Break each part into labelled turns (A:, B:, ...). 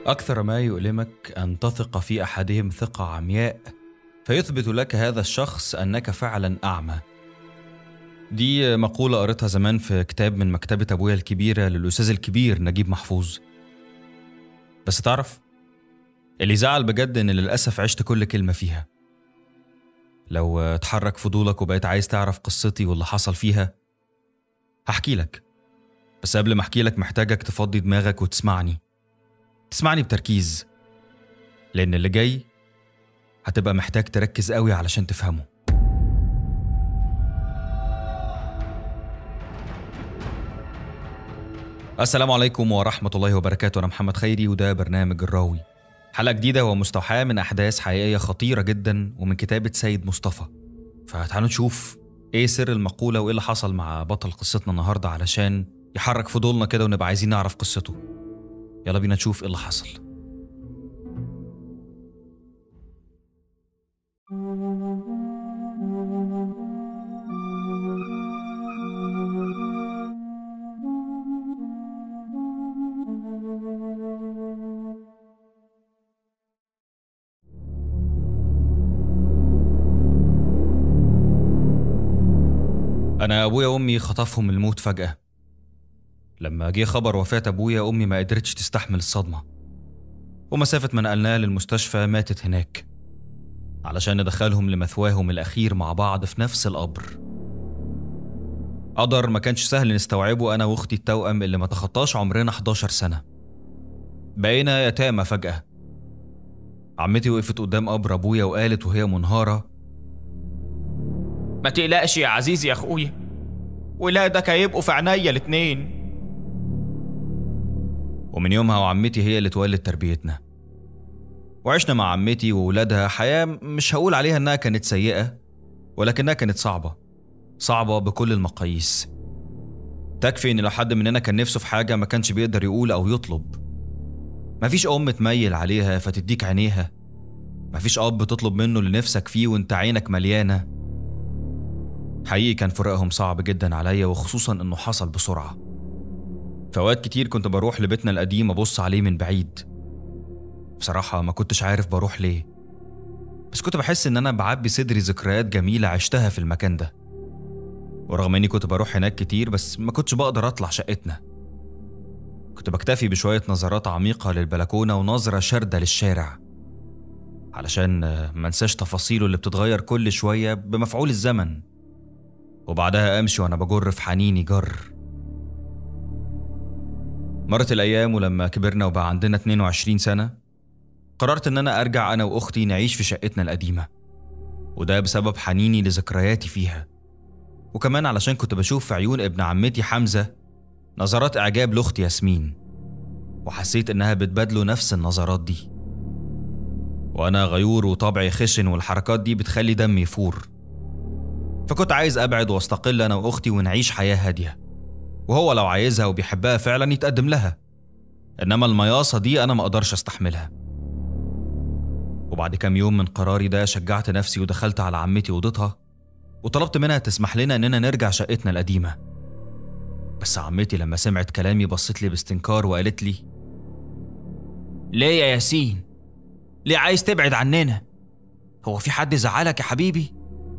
A: أكثر ما يؤلمك أن تثق في أحدهم ثقة عمياء فيثبت لك هذا الشخص أنك فعلا أعمى دي مقولة قريتها زمان في كتاب من مكتبة أبويا الكبيرة للأستاذ الكبير نجيب محفوظ بس تعرف اللي زعل بجد إن للأسف عشت كل كلمة فيها لو اتحرك فضولك وبقيت عايز تعرف قصتي واللي حصل فيها هحكي لك بس قبل ما احكي لك محتاجك تفضي دماغك وتسمعني تسمعني بتركيز لأن اللي جاي هتبقى محتاج تركز قوي علشان تفهمه السلام عليكم ورحمة الله وبركاته أنا محمد خيري وده برنامج الراوي حلقة جديدة ومستوحاة من أحداث حقيقية خطيرة جدا ومن كتابة سيد مصطفى فتعالوا نشوف إيه سر المقولة وإيه اللي حصل مع بطل قصتنا النهاردة علشان يحرك فضولنا كده ونبقى عايزين نعرف قصته يلا بينا نشوف إيه اللي حصل أنا أبويا وأمي خطفهم الموت فجأة لما جه خبر وفاة أبويا أمي ما قدرتش تستحمل الصدمة ومسافة ما نقلناها للمستشفى ماتت هناك علشان ندخلهم لمثواهم الأخير مع بعض في نفس القبر قدر ما كانش سهل نستوعبه أنا وأختي التوأم اللي ما تخطاش عمرنا 11 سنة بقينا يتامى فجأة عمتي وقفت قدام قبر أبويا وقالت وهي منهارة
B: ما تقلقش يا عزيزي يا اخويا ولادك هيبقوا في عينيا الاتنين
A: ومن يومها وعمتي هي اللي تولد تربيتنا وعشنا مع عمتي وولادها حياة مش هقول عليها إنها كانت سيئة ولكنها كانت صعبة صعبة بكل المقاييس تكفي إن لو حد مننا كان نفسه في حاجة ما كانش بيقدر يقول أو يطلب مفيش أم تميل عليها فتديك عينيها مفيش أب تطلب منه اللي نفسك فيه وانت عينك مليانة حقيقي كان فراقهم صعب جدا عليا وخصوصا انه حصل بسرعة في أوقات كتير كنت بروح لبيتنا القديم أبص عليه من بعيد بصراحة ما كنتش عارف بروح ليه بس كنت بحس إن أنا بعبي صدري ذكريات جميلة عشتها في المكان ده ورغم إني كنت بروح هناك كتير بس ما كنتش بقدر أطلع شقتنا كنت بكتفي بشوية نظرات عميقة للبلكونة ونظرة شاردة للشارع علشان ما انساش تفاصيله اللي بتتغير كل شوية بمفعول الزمن وبعدها أمشي وأنا بجر في حنيني جر مرت الأيام ولما كبرنا وبقى عندنا 22 سنة قررت إن أنا أرجع أنا وأختي نعيش في شقتنا القديمة وده بسبب حنيني لذكرياتي فيها وكمان علشان كنت بشوف في عيون ابن عمتي حمزة نظرات إعجاب لأختي ياسمين وحسيت إنها بتبادله نفس النظرات دي وأنا غيور وطبعي خشن والحركات دي بتخلي دمي يفور فكنت عايز أبعد واستقل أنا وأختي ونعيش حياة هادية وهو لو عايزها وبيحبها فعلا يتقدم لها إنما المياصة دي أنا ما أقدرش أستحملها وبعد كام يوم من قراري ده شجعت نفسي ودخلت على عمتي أوضتها وطلبت منها تسمح لنا إننا نرجع شقتنا القديمة بس عمتي لما سمعت كلامي بصت لي باستنكار وقالت لي
B: ليه يا ياسين ليه عايز تبعد عننا هو في حد زعلك يا حبيبي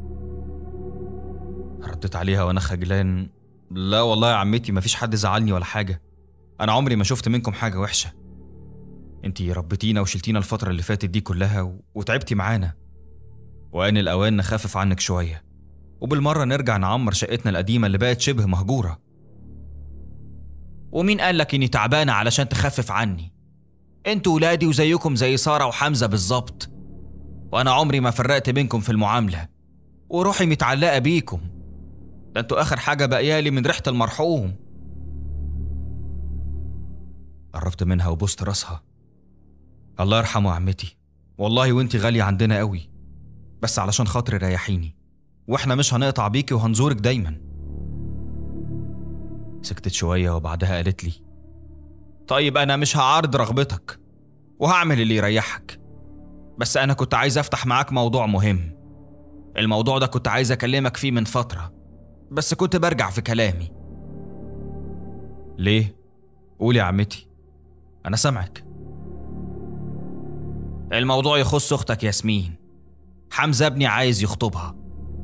A: رديت عليها وانا خجلان لا والله يا عمتي مفيش حد زعلني ولا حاجة أنا عمري ما شفت منكم حاجة وحشة انتي ربيتينا وشلتينا الفترة اللي فاتت دي كلها و... وتعبتي معانا وآن الأوان نخفف عنك شوية وبالمرة نرجع نعمر شقتنا القديمة اللي بقت شبه مهجورة
B: ومين قالك اني تعبانة علشان تخفف عني انتوا ولادي وزيكم زي سارة وحمزة بالظبط وانا عمري ما فرقت بينكم في المعاملة وروحي متعلقة بيكم ده انتوا اخر حاجة بقيالي من ريحة المرحوم
A: قربت منها وبوست راسها الله يرحمه يا عمتي والله وانتي غالية عندنا قوي بس علشان خاطري ريحيني واحنا مش هنقطع بيكي وهنزورك دايما سكتت شوية وبعدها قالت لي
B: طيب انا مش هعارض رغبتك وهعمل اللي يريحك بس انا كنت عايز افتح معاك موضوع مهم الموضوع ده كنت عايز اكلمك فيه من فترة بس كنت برجع في كلامي
A: ليه؟ قولي يا عمتي أنا سامعك
B: الموضوع يخص أختك ياسمين حمزة ابني عايز يخطبها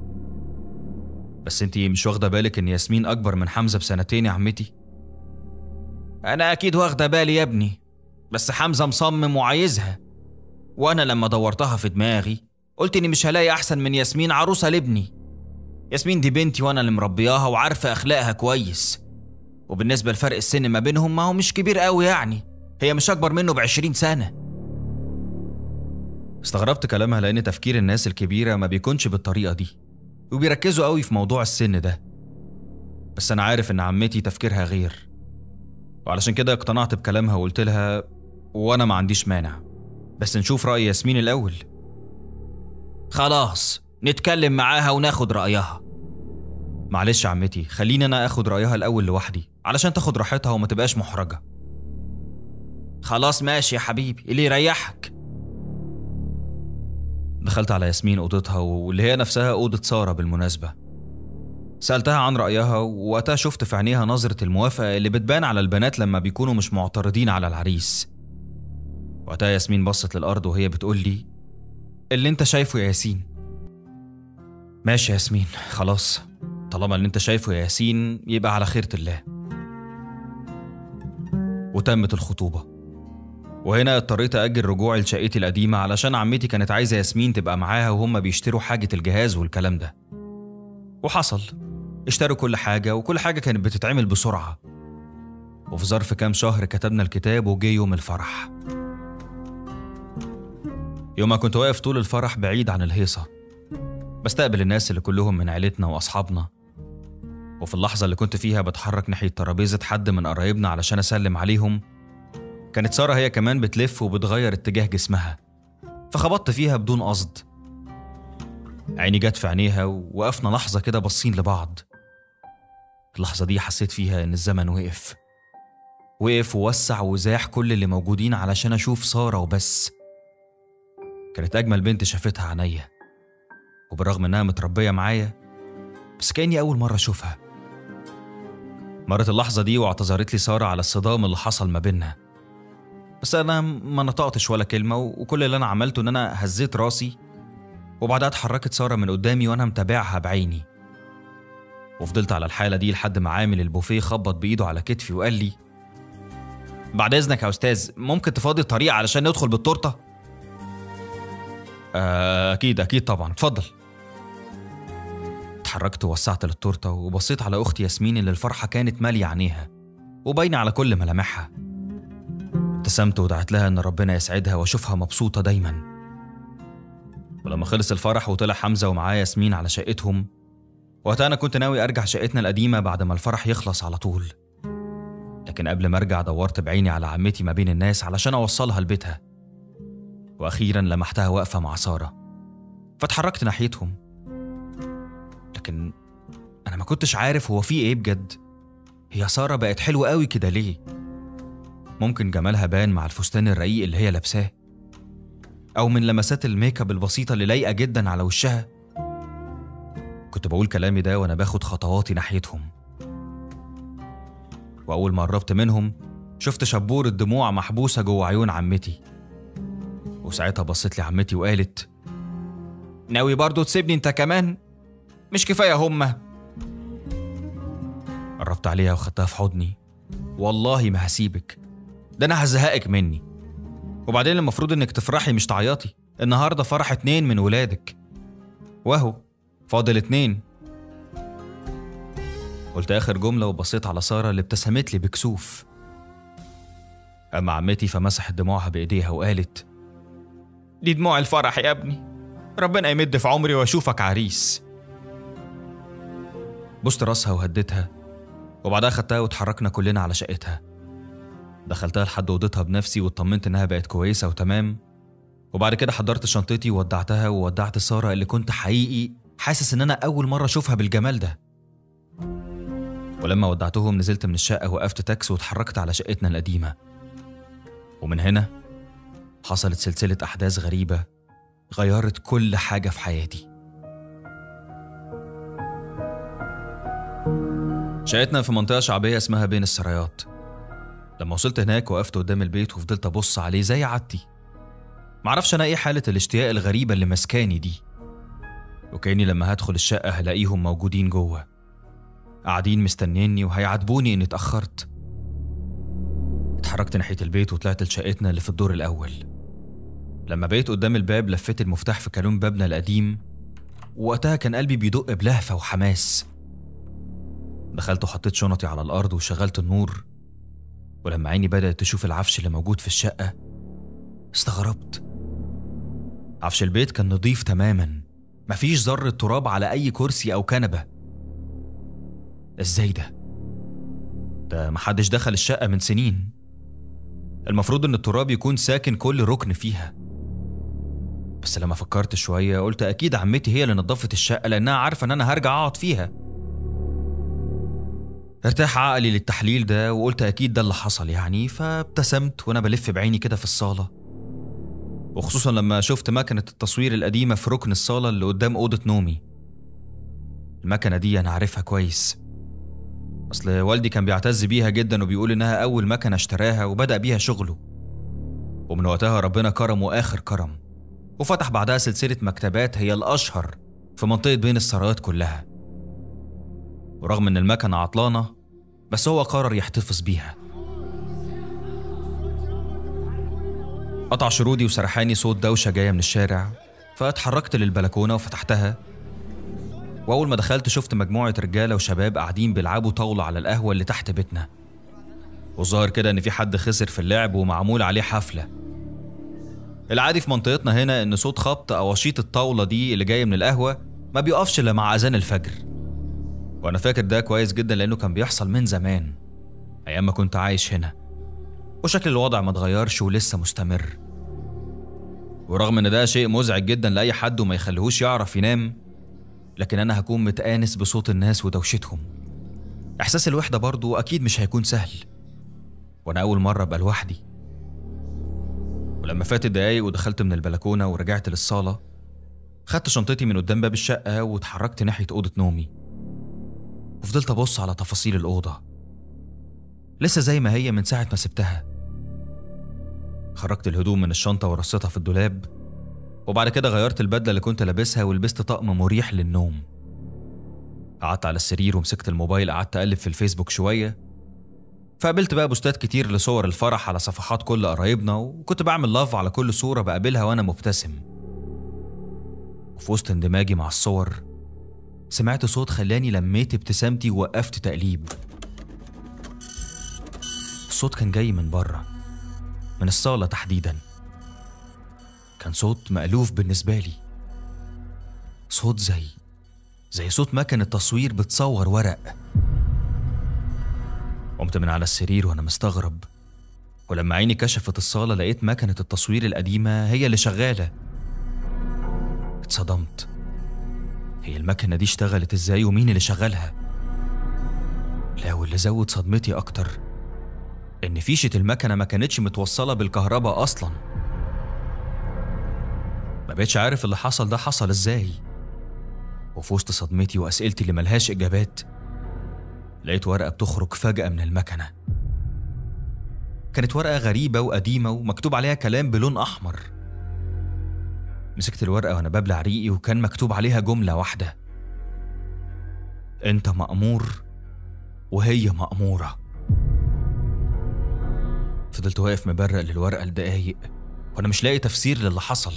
A: بس انتي مش واخدة بالك ان ياسمين أكبر من حمزة بسنتين يا عمتي
B: أنا أكيد واخدة بالي يا ابني بس حمزة مصمم وعايزها وأنا لما دورتها في دماغي قلت إني مش هلاقي أحسن من ياسمين عروسة لابني ياسمين دي بنتي وأنا اللي مربياها وعارفة أخلاقها كويس وبالنسبة لفرق السن ما بينهم ما هو مش كبير قوي يعني هي مش أكبر منه بعشرين سنة
A: استغربت كلامها لأن تفكير الناس الكبيرة ما بيكونش بالطريقة دي وبيركزوا قوي في موضوع السن ده بس أنا عارف إن عمتي تفكيرها غير وعلشان كده اقتنعت بكلامها وقلت لها وأنا ما عنديش مانع بس نشوف رأي ياسمين الأول
B: خلاص نتكلم معاها وناخد رأيها
A: معلش يا عمتي خليني أنا أخد رأيها الأول لوحدي علشان تاخد راحتها وما تبقاش محرجة
B: خلاص ماشي يا حبيبي اللي يريحك
A: دخلت على ياسمين أوضتها واللي هي نفسها أوضة سارة بالمناسبة سألتها عن رأيها ووقتها شفت في عينيها نظرة الموافقة اللي بتبان على البنات لما بيكونوا مش معترضين على العريس وقتها ياسمين بصت للأرض وهي بتقول لي اللي انت شايفه يا ياسين ماشي يا ياسمين خلاص طالما اللي انت شايفه يا ياسين يبقى على خيرة الله وتمت الخطوبة وهنا اضطريت أجل رجوعي لشقتي القديمة علشان عمتي كانت عايزة ياسمين تبقى معاها وهم بيشتروا حاجة الجهاز والكلام ده وحصل اشتروا كل حاجة وكل حاجة كانت بتتعمل بسرعة وفي ظرف كام شهر كتبنا الكتاب وجه يوم الفرح يوم ما كنت واقف طول الفرح بعيد عن الهيصة بستقبل الناس اللي كلهم من عيلتنا وأصحابنا وفي اللحظة اللي كنت فيها بتحرك ناحية ترابيزة حد من قرايبنا علشان أسلم عليهم كانت سارة هي كمان بتلف وبتغير اتجاه جسمها فخبطت فيها بدون قصد عيني جت في عينيها ووقفنا لحظة كده باصين لبعض اللحظة دي حسيت فيها إن الزمن وقف وقف ووسع وزاح كل اللي موجودين علشان أشوف سارة وبس كانت أجمل بنت شافتها عينيا وبالرغم إنها متربية معايا بس كأني أول مرة أشوفها مرت اللحظة دي واعتذرت لي سارة على الصدام اللي حصل ما بينا بس أنا ما نطقتش ولا كلمة وكل اللي أنا عملته إن أنا هزيت راسي وبعدها اتحركت سارة من قدامي وأنا متابعها بعيني وفضلت على الحالة دي لحد ما عامل البوفيه خبط بإيده على كتفي وقال لي بعد إذنك يا أستاذ ممكن تفاضي الطريق علشان ندخل بالتورتة؟ آه، أكيد أكيد طبعا اتفضل اتحركت ووسعت للتورتة وبصيت على أختي ياسمين اللي الفرحة كانت مالية عينيها وباينة على كل ملامحها ابتسمت ودعت لها إن ربنا يسعدها وأشوفها مبسوطة دايما ولما خلص الفرح وطلع حمزة ومعاه ياسمين على شقتهم وقتها أنا كنت ناوي أرجع شقتنا القديمة بعد ما الفرح يخلص على طول لكن قبل ما أرجع دورت بعيني على عمتي ما بين الناس علشان أوصلها لبيتها وأخيرا لمحتها واقفة مع سارة فاتحركت ناحيتهم لكن أنا ما كنتش عارف هو في إيه بجد هي سارة بقت حلوة قوي كده ليه ممكن جمالها بان مع الفستان الرقيق اللي هي لابساه أو من لمسات الميك اب البسيطة اللي لايقة جدا على وشها كنت بقول كلامي ده وأنا باخد خطواتي ناحيتهم وأول ما قربت منهم شفت شبورة دموع محبوسة جوه عيون عمتي وساعتها بصت لي عمتي وقالت
B: ناوي برضو تسيبني انت كمان مش كفاية هما
A: قربت عليها وخدتها في حضني والله ما هسيبك ده انا هزهقك مني وبعدين المفروض انك تفرحي مش تعيطي النهارده فرح اتنين من ولادك وهو فاضل اتنين قلت اخر جمله وبصيت على ساره اللي ابتسمت لي بكسوف اما عمتي فمسحت دموعها بايديها وقالت
B: دي دموع الفرح يا ابني ربنا يمد في عمري واشوفك عريس
A: بوست راسها وهديتها وبعدها خدتها واتحركنا كلنا على شقتها دخلتها لحد اوضتها بنفسي واطمنت انها بقت كويسه وتمام وبعد كده حضرت شنطتي وودعتها وودعت ساره اللي كنت حقيقي حاسس ان انا اول مره اشوفها بالجمال ده ولما ودعتهم نزلت من الشقه وقفت تاكس واتحركت على شقتنا القديمه ومن هنا حصلت سلسله احداث غريبه غيرت كل حاجه في حياتي شقتنا في منطقة شعبية اسمها بين السرايات لما وصلت هناك وقفت قدام البيت وفضلت أبص عليه زي عادتي معرفش أنا إيه حالة الاشتياق الغريبة اللي مسكاني دي وكأني لما هدخل الشقة هلاقيهم موجودين جوه قاعدين مستنيني وهيعاتبوني إني اتأخرت اتحركت ناحية البيت وطلعت لشقتنا اللي في الدور الأول لما بقيت قدام الباب لفيت المفتاح في كالون بابنا القديم ووقتها كان قلبي بيدق بلهفة وحماس دخلت وحطيت شنطي على الأرض وشغلت النور ولما عيني بدأت تشوف العفش اللي موجود في الشقة استغربت عفش البيت كان نظيف تماما مفيش ذرة تراب على أي كرسي أو كنبة إزاي ده؟ ده محدش دخل الشقة من سنين المفروض إن التراب يكون ساكن كل ركن فيها بس لما فكرت شوية قلت أكيد عمتي هي اللي نظفت الشقة لأنها عارفة إن أنا هرجع أقعد فيها ارتاح عقلي للتحليل ده وقلت أكيد ده اللي حصل يعني فابتسمت وأنا بلف بعيني كده في الصالة وخصوصا لما شفت مكنة التصوير القديمة في ركن الصالة اللي قدام أوضة نومي المكنة دي أنا عارفها كويس أصل والدي كان بيعتز بيها جدا وبيقول إنها أول مكنة اشتراها وبدأ بيها شغله ومن وقتها ربنا كرمه آخر كرم وفتح بعدها سلسلة مكتبات هي الأشهر في منطقة بين السرايات كلها ورغم إن المكنة عطلانة بس هو قرر يحتفظ بيها قطع شرودي وسرحاني صوت دوشة جاية من الشارع فاتحركت للبلكونة وفتحتها وأول ما دخلت شفت مجموعة رجالة وشباب قاعدين بيلعبوا طاولة على القهوة اللي تحت بيتنا وظاهر كده إن في حد خسر في اللعب ومعمول عليه حفلة العادي في منطقتنا هنا إن صوت خبط أواشيط الطاولة دي اللي جاية من القهوة ما بيقفش إلا مع أذان الفجر وأنا فاكر ده كويس جدا لأنه كان بيحصل من زمان أيام ما كنت عايش هنا وشكل الوضع ما اتغيرش ولسه مستمر ورغم ان ده شيء مزعج جدا لاي حد وما يخليهوش يعرف ينام لكن انا هكون متآنس بصوت الناس ودوشتهم احساس الوحده برضو اكيد مش هيكون سهل وانا اول مره ابقى لوحدي ولما فاتت دقايق ودخلت من البلكونه ورجعت للصاله خدت شنطتي من قدام باب الشقه واتحركت ناحيه اوضه نومي وفضلت ابص على تفاصيل الاوضه لسه زي ما هي من ساعه ما سبتها خرجت الهدوم من الشنطة ورصيتها في الدولاب وبعد كده غيرت البدلة اللي كنت لابسها ولبست طقم مريح للنوم قعدت على السرير ومسكت الموبايل قعدت أقلب في الفيسبوك شوية فقابلت بقى بوستات كتير لصور الفرح على صفحات كل قرايبنا وكنت بعمل لاف على كل صورة بقابلها وأنا مبتسم وفي وسط اندماجي مع الصور سمعت صوت خلاني لميت ابتسامتي ووقفت تقليب الصوت كان جاي من بره من الصالة تحديدا كان صوت مألوف بالنسبة لي صوت زي زي صوت مكنة تصوير بتصور ورق قمت من على السرير وأنا مستغرب ولما عيني كشفت الصالة لقيت مكنة التصوير القديمة هي اللي شغالة اتصدمت هي المكنة دي اشتغلت ازاي ومين اللي شغلها لا واللي زود صدمتي أكتر إن فيشة المكنة ما كانتش متوصلة بالكهرباء أصلا ما بقتش عارف اللي حصل ده حصل إزاي وفي وسط صدمتي وأسئلتي اللي ملهاش إجابات لقيت ورقة بتخرج فجأة من المكنة كانت ورقة غريبة وقديمة ومكتوب عليها كلام بلون أحمر مسكت الورقة وأنا ببلع ريقي وكان مكتوب عليها جملة واحدة أنت مأمور وهي مأمورة فضلت واقف مبرق للورقة لدقايق وأنا مش لاقي تفسير للي حصل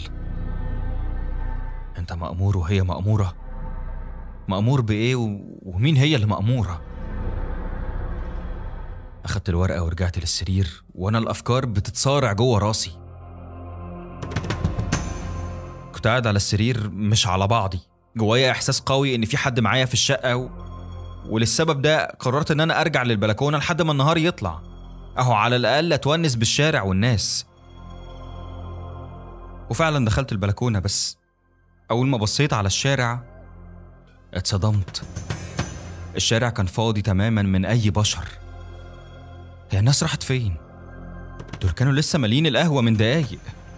A: أنت مأمور وهي مأمورة مأمور بإيه و... ومين هي اللي مأمورة أخدت الورقة ورجعت للسرير وأنا الأفكار بتتصارع جوه راسي كنت قاعد على السرير مش على بعضي جوايا إحساس قوي إن في حد معايا في الشقة و... وللسبب ده قررت إن أنا أرجع للبلكونة لحد ما النهار يطلع أهو على الأقل أتونس بالشارع والناس وفعلا دخلت البلكونة بس أول ما بصيت على الشارع اتصدمت الشارع كان فاضي تماما من أي بشر هي الناس راحت فين؟ دول كانوا لسه مالين القهوة من دقايق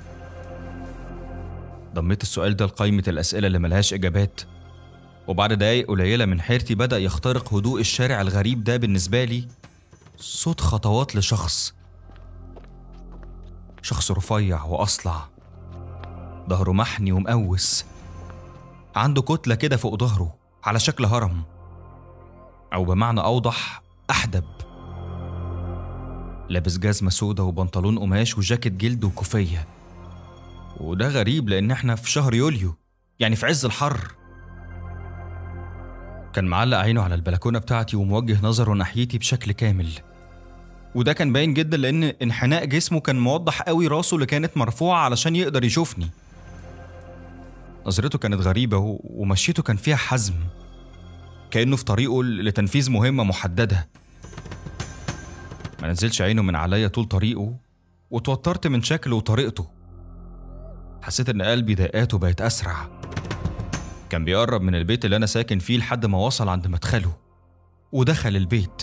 A: ضميت السؤال ده لقائمة الأسئلة اللي ملهاش إجابات وبعد دقايق قليلة من حيرتي بدأ يخترق هدوء الشارع الغريب ده بالنسبة لي صوت خطوات لشخص شخص رفيع وأصلع ظهره محني ومقوس عنده كتلة كده فوق ظهره على شكل هرم أو بمعنى أوضح أحدب لابس جزمة سودا وبنطلون قماش وجاكيت جلد وكوفية وده غريب لأن احنا في شهر يوليو يعني في عز الحر كان معلق عينه على البلكونة بتاعتي وموجه نظره ناحيتي بشكل كامل وده كان باين جدا لأن انحناء جسمه كان موضح قوي راسه اللي كانت مرفوعة علشان يقدر يشوفني نظرته كانت غريبة و- ومشيته كان فيها حزم كأنه في طريقه لتنفيذ مهمة محددة ما نزلش عينه من عليا طول طريقه وتوترت من شكله وطريقته حسيت ان قلبي دقاته بقت اسرع كان بيقرب من البيت اللي انا ساكن فيه لحد ما وصل عند مدخله ودخل البيت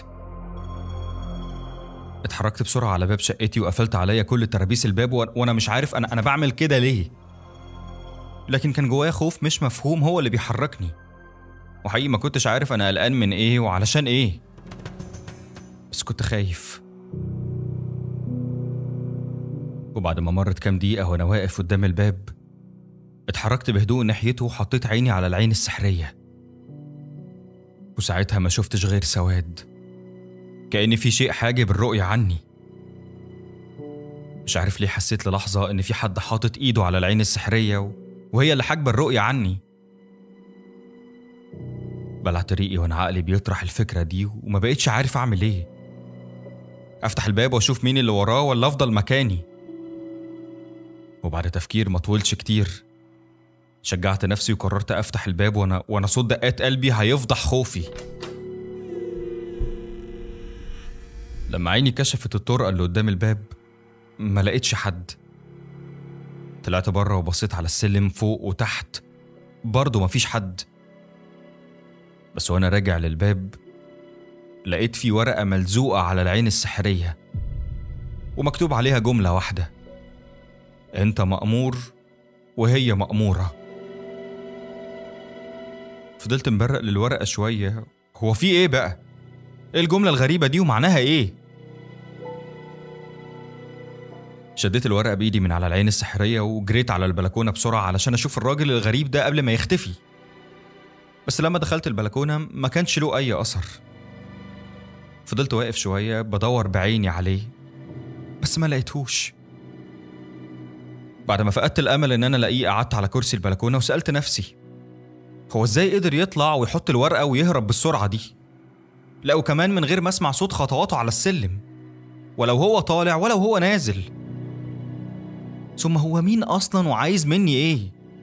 A: اتحركت بسرعة على باب شقتي وقفلت عليا كل ترابيس الباب وأ- وانا مش عارف انا انا بعمل كده ليه لكن كان جوايا خوف مش مفهوم هو اللي بيحركني وحقيقي ما كنتش عارف انا قلقان من ايه وعلشان ايه بس كنت خايف وبعد ما مرت كام دقيقة وأنا واقف قدام الباب اتحركت بهدوء ناحيته وحطيت عيني على العين السحرية وساعتها ما شفتش غير سواد كأن في شيء حاجب الرؤية عني مش عارف ليه حسيت للحظة إن في حد حاطط إيده على العين السحرية و- وهي اللي حاجبة الرؤية عني بلعت ريقي وأنا عقلي بيطرح الفكرة دي وما بقيتش عارف أعمل إيه أفتح الباب وأشوف مين اللي وراه ولا أفضل مكاني وبعد تفكير ما طولش كتير شجعت نفسي وقررت افتح الباب وانا وانا صوت دقات قلبي هيفضح خوفي لما عيني كشفت الطرقه اللي قدام الباب ما لقيتش حد طلعت بره وبصيت على السلم فوق وتحت برضه مفيش حد بس وانا راجع للباب لقيت في ورقه ملزوقه على العين السحريه ومكتوب عليها جمله واحده انت مأمور وهي مأمورة فضلت مبرق للورقة شوية هو في ايه بقى؟ ايه الجملة الغريبة دي ومعناها ايه؟ شديت الورقة بإيدي من على العين السحرية وجريت على البلكونة بسرعة علشان أشوف الراجل الغريب ده قبل ما يختفي بس لما دخلت البلكونة ما كانش له أي أثر فضلت واقف شوية بدور بعيني عليه بس ما لقيتهوش بعد ما فقدت الامل ان انا الاقيه قعدت على كرسي البلكونه وسالت نفسي هو ازاي قدر يطلع ويحط الورقه ويهرب بالسرعه دي لا وكمان من غير ما اسمع صوت خطواته على السلم ولو هو طالع ولو هو نازل ثم هو مين اصلا وعايز مني ايه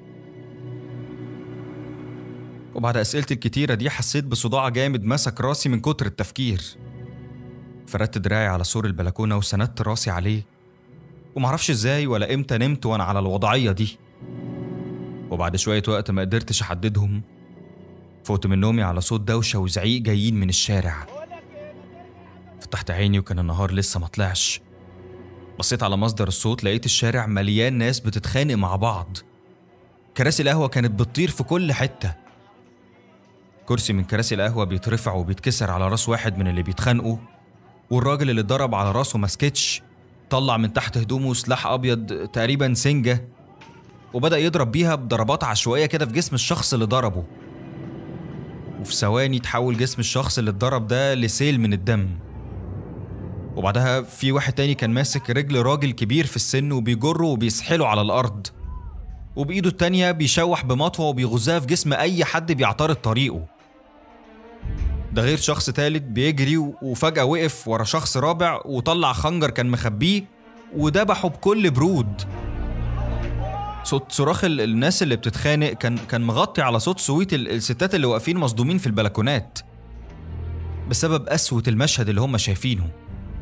A: وبعد اسئلتي الكتيره دي حسيت بصداع جامد مسك راسي من كتر التفكير فردت دراعي على سور البلكونه وسندت راسي عليه ومعرفش ازاي ولا امتى نمت وانا على الوضعية دي وبعد شوية وقت ما قدرتش احددهم فقت من نومي على صوت دوشة وزعيق جايين من الشارع فتحت عيني وكان النهار لسه ما طلعش بصيت على مصدر الصوت لقيت الشارع مليان ناس بتتخانق مع بعض كراسي القهوة كانت بتطير في كل حتة كرسي من كراسي القهوة بيترفع وبيتكسر على راس واحد من اللي بيتخانقوا والراجل اللي اتضرب على راسه مسكتش طلع من تحت هدومه سلاح ابيض تقريبا سنجه وبدا يضرب بيها بضربات عشوائيه كده في جسم الشخص اللي ضربه وفي ثواني تحول جسم الشخص اللي اتضرب ده لسيل من الدم وبعدها في واحد تاني كان ماسك رجل راجل كبير في السن وبيجره وبيسحله على الارض وبايده التانية بيشوح بمطوة وبيغزها في جسم اي حد بيعترض طريقه ده غير شخص تالت بيجري و- وفجأة وقف ورا شخص رابع وطلع خنجر كان مخبيه وذبحه بكل برود صوت صراخ ال- الناس اللي بتتخانق كان كان مغطي على صوت صويت ال- الستات اللي واقفين مصدومين في البلكونات بسبب قسوة المشهد اللي هم شايفينه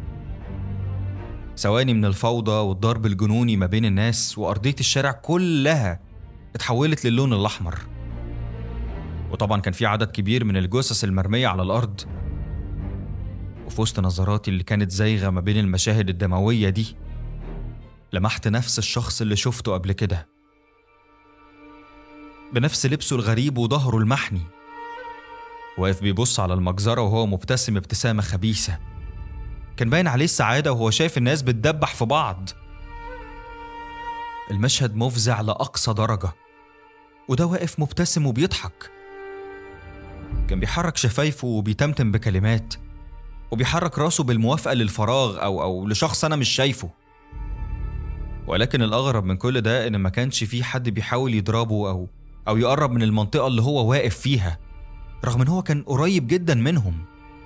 A: ثواني من الفوضى والضرب الجنوني ما بين الناس وأرضية الشارع كلها اتحولت للون الأحمر وطبعا كان في عدد كبير من الجثث المرمية على الأرض وفي وسط نظراتي اللي كانت زايغة ما بين المشاهد الدموية دي لمحت نفس الشخص اللي شفته قبل كده بنفس لبسه الغريب وظهره المحني واقف بيبص على المجزرة وهو مبتسم ابتسامة خبيثة كان باين عليه السعادة وهو شايف الناس بتدبح في بعض المشهد مفزع لأقصى درجة وده واقف مبتسم وبيضحك كان بيحرك شفايفه وبيتمتم بكلمات وبيحرك راسه بالموافقة للفراغ أو أو لشخص أنا مش شايفه ولكن الأغرب من كل ده إن ما كانش في حد بيحاول يضربه أو أو يقرب من المنطقة اللي هو واقف فيها رغم إن هو كان قريب جدا منهم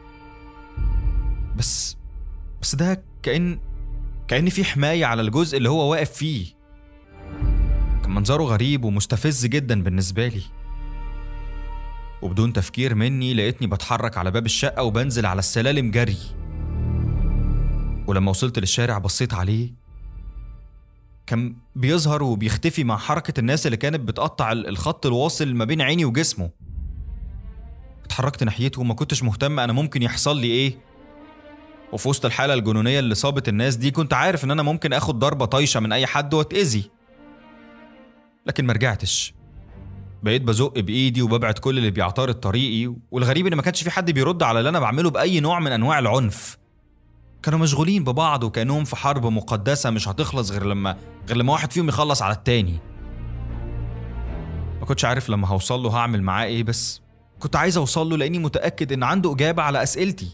A: بس بس ده كأن كأن في حماية على الجزء اللي هو واقف فيه كان منظره غريب ومستفز جدا بالنسبة لي وبدون تفكير مني لقيتني بتحرك على باب الشقة وبنزل على السلالم جري ولما وصلت للشارع بصيت عليه كان بيظهر وبيختفي مع حركة الناس اللي كانت بتقطع الخط الواصل ما بين عيني وجسمه اتحركت ناحيته وما كنتش مهتم أنا ممكن يحصل لي إيه وفي وسط الحالة الجنونية اللي صابت الناس دي كنت عارف إن أنا ممكن آخد ضربة طايشة من أي حد وأتأذي لكن ما رجعتش بقيت بزق بايدي وببعد كل اللي بيعترض طريقي والغريب ان ما كانش في حد بيرد على اللي انا بعمله باي نوع من انواع العنف كانوا مشغولين ببعض وكانهم في حرب مقدسه مش هتخلص غير لما غير لما واحد فيهم يخلص على التاني ما كنتش عارف لما هوصل له هعمل معاه ايه بس كنت عايز اوصل له لاني متاكد ان عنده اجابه على اسئلتي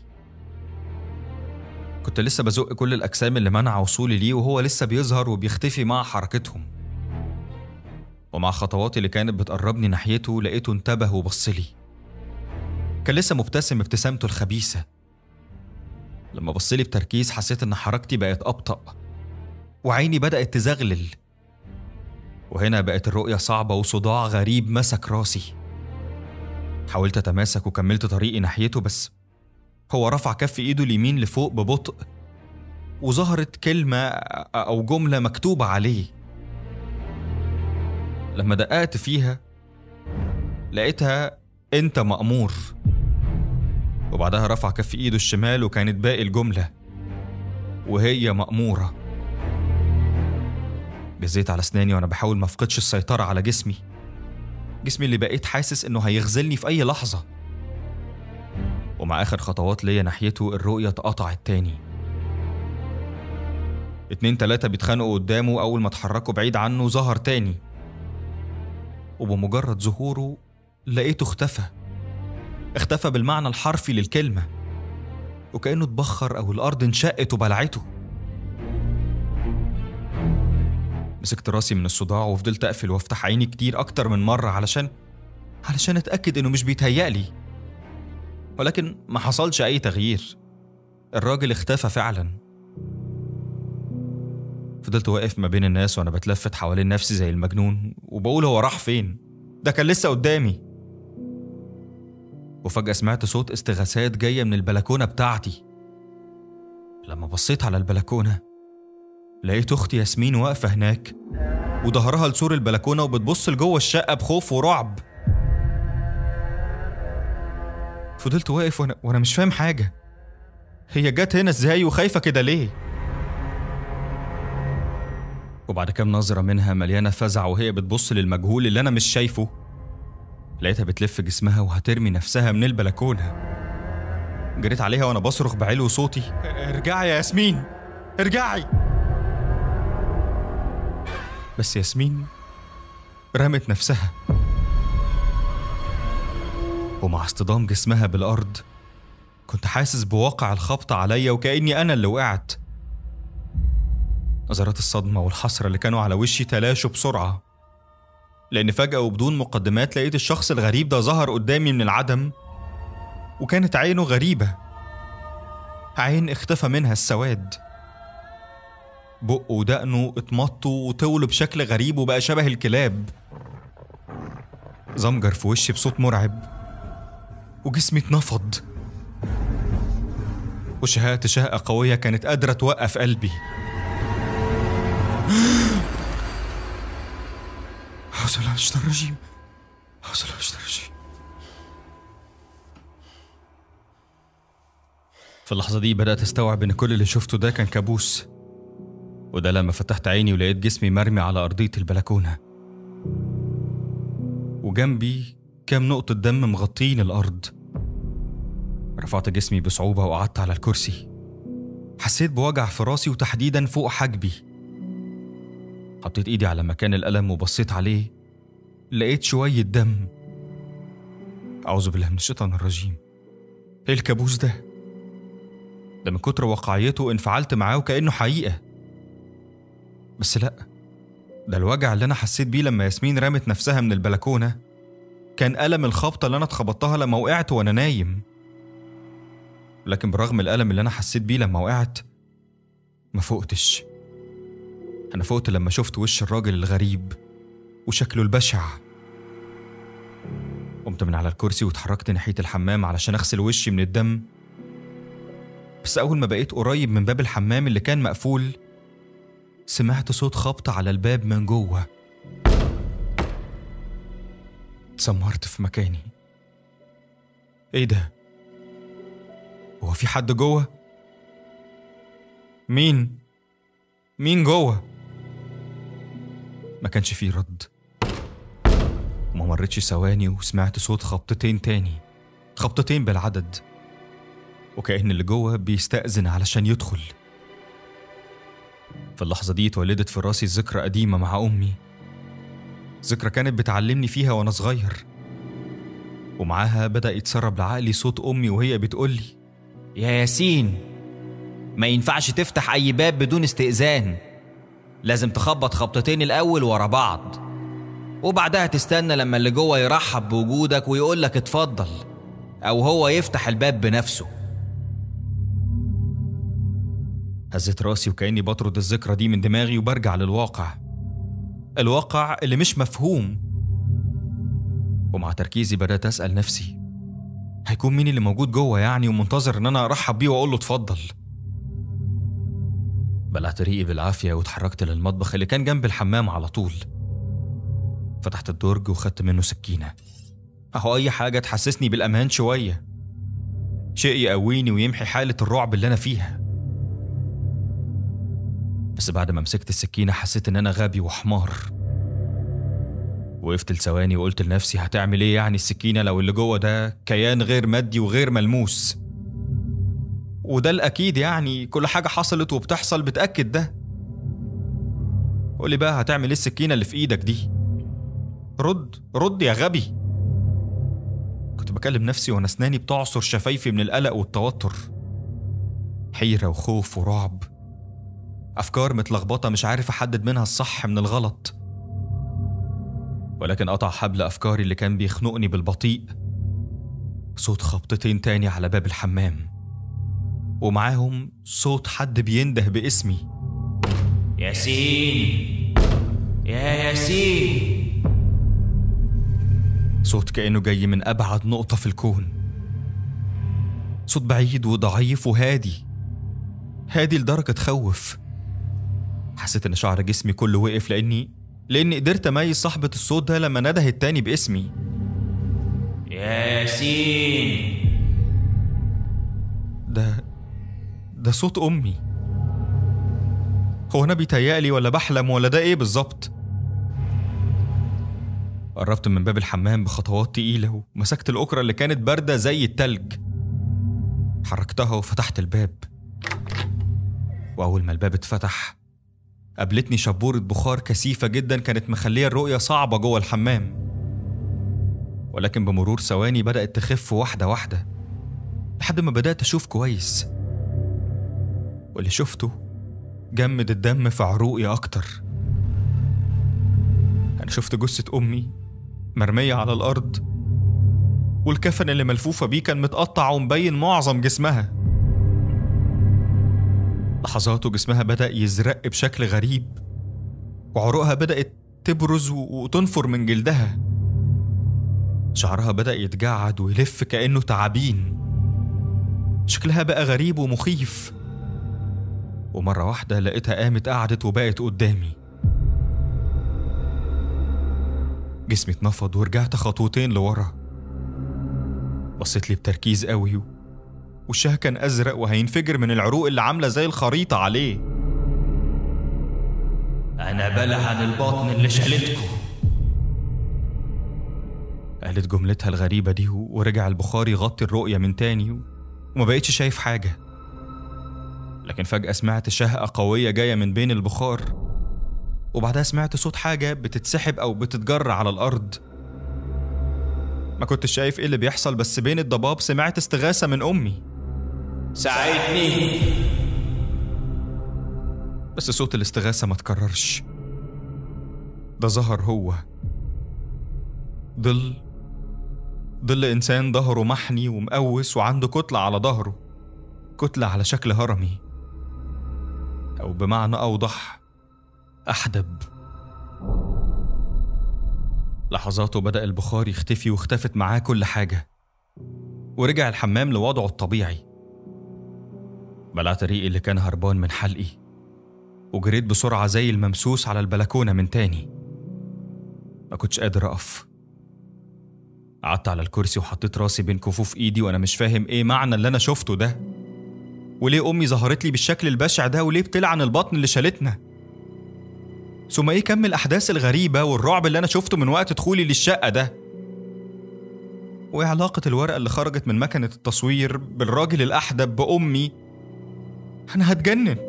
A: كنت لسه بزق كل الاجسام اللي منع وصولي ليه وهو لسه بيظهر وبيختفي مع حركتهم ومع خطواتي اللي كانت بتقربني ناحيته لقيته انتبه وبصلي كان لسه مبتسم ابتسامته الخبيثة لما بصلي بتركيز حسيت إن حركتي بقت أبطأ وعيني بدأت تزغلل وهنا بقت الرؤية صعبة وصداع غريب مسك راسي حاولت أتماسك وكملت طريقي ناحيته بس هو رفع كف إيده اليمين لفوق ببطء وظهرت كلمة أو جملة مكتوبة عليه لما دققت فيها لقيتها انت مأمور وبعدها رفع كف ايده الشمال وكانت باقي الجملة وهي مأمورة جزيت على اسناني وانا بحاول ما افقدش السيطرة على جسمي جسمي اللي بقيت حاسس انه هيغزلني في اي لحظة ومع اخر خطوات ليا ناحيته الرؤية اتقطعت تاني اتنين تلاتة بيتخانقوا قدامه أول ما اتحركوا بعيد عنه ظهر تاني وبمجرد ظهوره لقيته اختفى اختفى بالمعنى الحرفي للكلمة وكأنه اتبخر أو الأرض انشقت وبلعته مسكت راسي من الصداع وفضلت أقفل وأفتح عيني كتير أكتر من مرة علشان علشان أتأكد إنه مش بيتهيألي ولكن ما حصلش أي تغيير الراجل اختفى فعلا فضلت واقف ما بين الناس وانا بتلفت حوالين نفسي زي المجنون وبقول هو راح فين ده كان لسه قدامي وفجأة سمعت صوت استغاثات جاية من البلكونة بتاعتي لما بصيت على البلكونة لقيت أختي ياسمين واقفة هناك وظهرها لسور البلكونة وبتبص لجوه الشقة بخوف ورعب فضلت واقف وانا, وأنا مش فاهم حاجة هي جت هنا ازاي وخايفة كده ليه؟ وبعد كام نظرة منها مليانة فزع وهي بتبص للمجهول اللي أنا مش شايفه لقيتها بتلف جسمها وهترمي نفسها من البلكونة جريت عليها وأنا بصرخ بعلو صوتي ارجعي يا ياسمين ارجعي بس ياسمين رمت نفسها ومع اصطدام جسمها بالأرض كنت حاسس بواقع الخبط عليا وكأني أنا اللي وقعت نظرات الصدمة والحسرة اللي كانوا على وشي تلاشوا بسرعة لأن فجأة وبدون مقدمات لقيت الشخص الغريب ده ظهر قدامي من العدم وكانت عينه غريبة عين اختفى منها السواد بقه ودقنه اتمطوا وطولوا بشكل غريب وبقى شبه الكلاب زمجر في وشي بصوت مرعب وجسمي اتنفض وشهقت شهقة قوية كانت قادرة توقف قلبي أعوذ بالله من الشيطان الرجيم أعوذ بالله من الشيطان الرجيم في اللحظة دي بدأت أستوعب إن كل اللي شفته ده كان كابوس وده لما فتحت عيني ولقيت جسمي مرمي على أرضية البلكونة وجنبي كام نقطة دم مغطين الأرض رفعت جسمي بصعوبة وقعدت على الكرسي حسيت بوجع في راسي وتحديدا فوق حاجبي حطيت ايدي على مكان الألم وبصيت عليه لقيت شوية دم أعوذ بالله من الشيطان الرجيم ايه الكابوس ده؟ ده من كتر واقعيته انفعلت معاه وكأنه حقيقة بس لأ ده الوجع اللي أنا حسيت بيه لما ياسمين رمت نفسها من البلكونة كان ألم الخبطة اللي أنا اتخبطتها لما وقعت وأنا نايم لكن برغم الألم اللي أنا حسيت بيه لما وقعت ما فقتش أنا فقت لما شفت وش الراجل الغريب وشكله البشع قمت من على الكرسي واتحركت ناحية الحمام علشان أغسل وشي من الدم بس أول ما بقيت قريب من باب الحمام اللي كان مقفول سمعت صوت خبط على الباب من جوه اتسمرت في مكاني ايه ده هو في حد جوه مين مين جوه ما كانش فيه رد وما مرتش ثواني وسمعت صوت خبطتين تاني خبطتين بالعدد وكأن اللي جوه بيستأذن علشان يدخل في اللحظة دي اتولدت في راسي ذكرى قديمة مع أمي ذكرى كانت بتعلمني فيها وأنا صغير ومعاها بدأ يتسرب لعقلي صوت أمي وهي بتقولي
B: يا ياسين ما ينفعش تفتح أي باب بدون استئذان لازم تخبط خبطتين الأول ورا بعض وبعدها تستنى لما اللي جوه يرحب بوجودك ويقولك اتفضل أو هو يفتح الباب بنفسه
A: هزت راسي وكأني بطرد الذكرى دي من دماغي وبرجع للواقع الواقع اللي مش مفهوم ومع تركيزي بدأت أسأل نفسي هيكون مين اللي موجود جوه يعني ومنتظر إن أنا أرحب بيه وأقول له اتفضل بلعت ريقي بالعافية واتحركت للمطبخ اللي كان جنب الحمام على طول فتحت الدرج وخدت منه سكينة أهو أي حاجة تحسسني بالأمان شوية شيء يقويني ويمحي حالة الرعب اللي أنا فيها بس بعد ما مسكت السكينة حسيت إن أنا غبي وحمار وقفت لثواني وقلت لنفسي هتعمل إيه يعني السكينة لو اللي جوه ده كيان غير مادي وغير ملموس وده الأكيد يعني كل حاجة حصلت وبتحصل بتأكد ده قولي بقى هتعمل إيه السكينة اللي في إيدك دي رد رد يا غبي كنت بكلم نفسي وأنا أسناني بتعصر شفايفي من القلق والتوتر حيرة وخوف ورعب أفكار متلخبطة مش عارف أحدد منها الصح من الغلط ولكن قطع حبل أفكاري اللي كان بيخنقني بالبطيء صوت خبطتين تاني على باب الحمام ومعاهم صوت حد بينده باسمي
B: ياسين يا ياسين
A: صوت كأنه جاي من أبعد نقطة في الكون صوت بعيد وضعيف وهادي هادي لدرجة تخوف حسيت إن شعر جسمي كله وقف لأني لأني قدرت أميز صاحبة الصوت ده لما نده التاني باسمي
B: يا ياسين
A: ده ده صوت أمي هو أنا بيتهيألي ولا بحلم ولا ده إيه بالظبط قربت من باب الحمام بخطوات تقيلة ومسكت الأكرة اللي كانت باردة زي التلج حركتها وفتحت الباب وأول ما الباب اتفتح قابلتني شبورة بخار كثيفة جدا كانت مخلية الرؤية صعبة جوه الحمام ولكن بمرور ثواني بدأت تخف واحدة واحدة لحد ما بدأت أشوف كويس واللي شفته جمد الدم في عروقي أكتر أنا شفت جثة أمي مرمية على الأرض والكفن اللي ملفوفة بيه كان متقطع ومبين معظم جسمها لحظات وجسمها بدأ يزرق بشكل غريب وعروقها بدأت تبرز وتنفر من جلدها شعرها بدأ يتجعد ويلف كأنه تعابين شكلها بقى غريب ومخيف ومرة واحدة لقيتها قامت قعدت وبقت قدامي جسمي اتنفض ورجعت خطوتين لورا بصيت لي بتركيز قوي وشها كان أزرق وهينفجر من العروق اللي عاملة زي الخريطة عليه
B: أنا بلعن البطن اللي شالتكم
A: قالت جملتها الغريبة دي ورجع البخار يغطي الرؤية من تاني وما بقيتش شايف حاجة لكن فجأة سمعت شهقة قوية جاية من بين البخار وبعدها سمعت صوت حاجة بتتسحب أو بتتجر على الأرض ما كنتش شايف إيه اللي بيحصل بس بين الضباب سمعت استغاثة من أمي
B: ساعدني
A: بس صوت الاستغاثة ما تكررش ده ظهر هو ظل ظل إنسان ظهره محني ومقوس وعنده كتلة على ظهره كتلة على شكل هرمي أو بمعنى أوضح أحدب لحظاته بدأ البخار يختفي واختفت معاه كل حاجة ورجع الحمام لوضعه الطبيعي بلعت ريقي اللي كان هربان من حلقي وجريت بسرعة زي الممسوس على البلكونة من تاني ما كنتش قادر أقف قعدت على الكرسي وحطيت راسي بين كفوف إيدي وأنا مش فاهم إيه معنى اللي أنا شفته ده وليه أمي ظهرت لي بالشكل البشع ده وليه بتلعن البطن اللي شالتنا ثم إيه كم الأحداث الغريبة والرعب اللي أنا شفته من وقت دخولي للشقة ده وإيه علاقة الورقة اللي خرجت من مكنة التصوير بالراجل الأحدب بأمي أنا هتجنن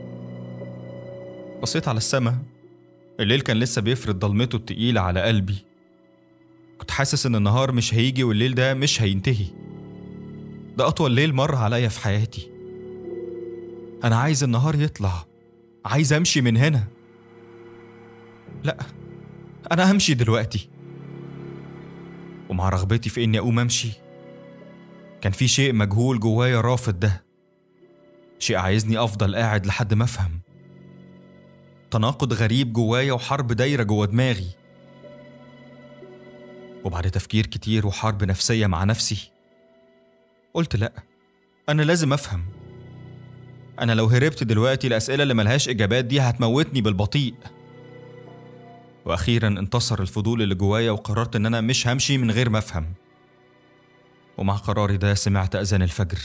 A: بصيت على السما الليل كان لسه بيفرد ضلمته التقيلة على قلبي كنت حاسس إن النهار مش هيجي والليل ده مش هينتهي ده أطول ليل مر عليا في حياتي أنا عايز النهار يطلع عايز أمشي من هنا لأ أنا همشي دلوقتي ومع رغبتي في إني أقوم أمشي كان في شيء مجهول جوايا رافض ده شيء عايزني أفضل قاعد لحد ما أفهم تناقض غريب جوايا وحرب دايرة جوا دماغي وبعد تفكير كتير وحرب نفسية مع نفسي قلت لأ أنا لازم أفهم أنا لو هربت دلوقتي الأسئلة اللي ملهاش إجابات دي هتموتني بالبطيء وأخيرا انتصر الفضول اللي جوايا وقررت إن أنا مش همشي من غير ما أفهم ومع قراري ده سمعت أذان الفجر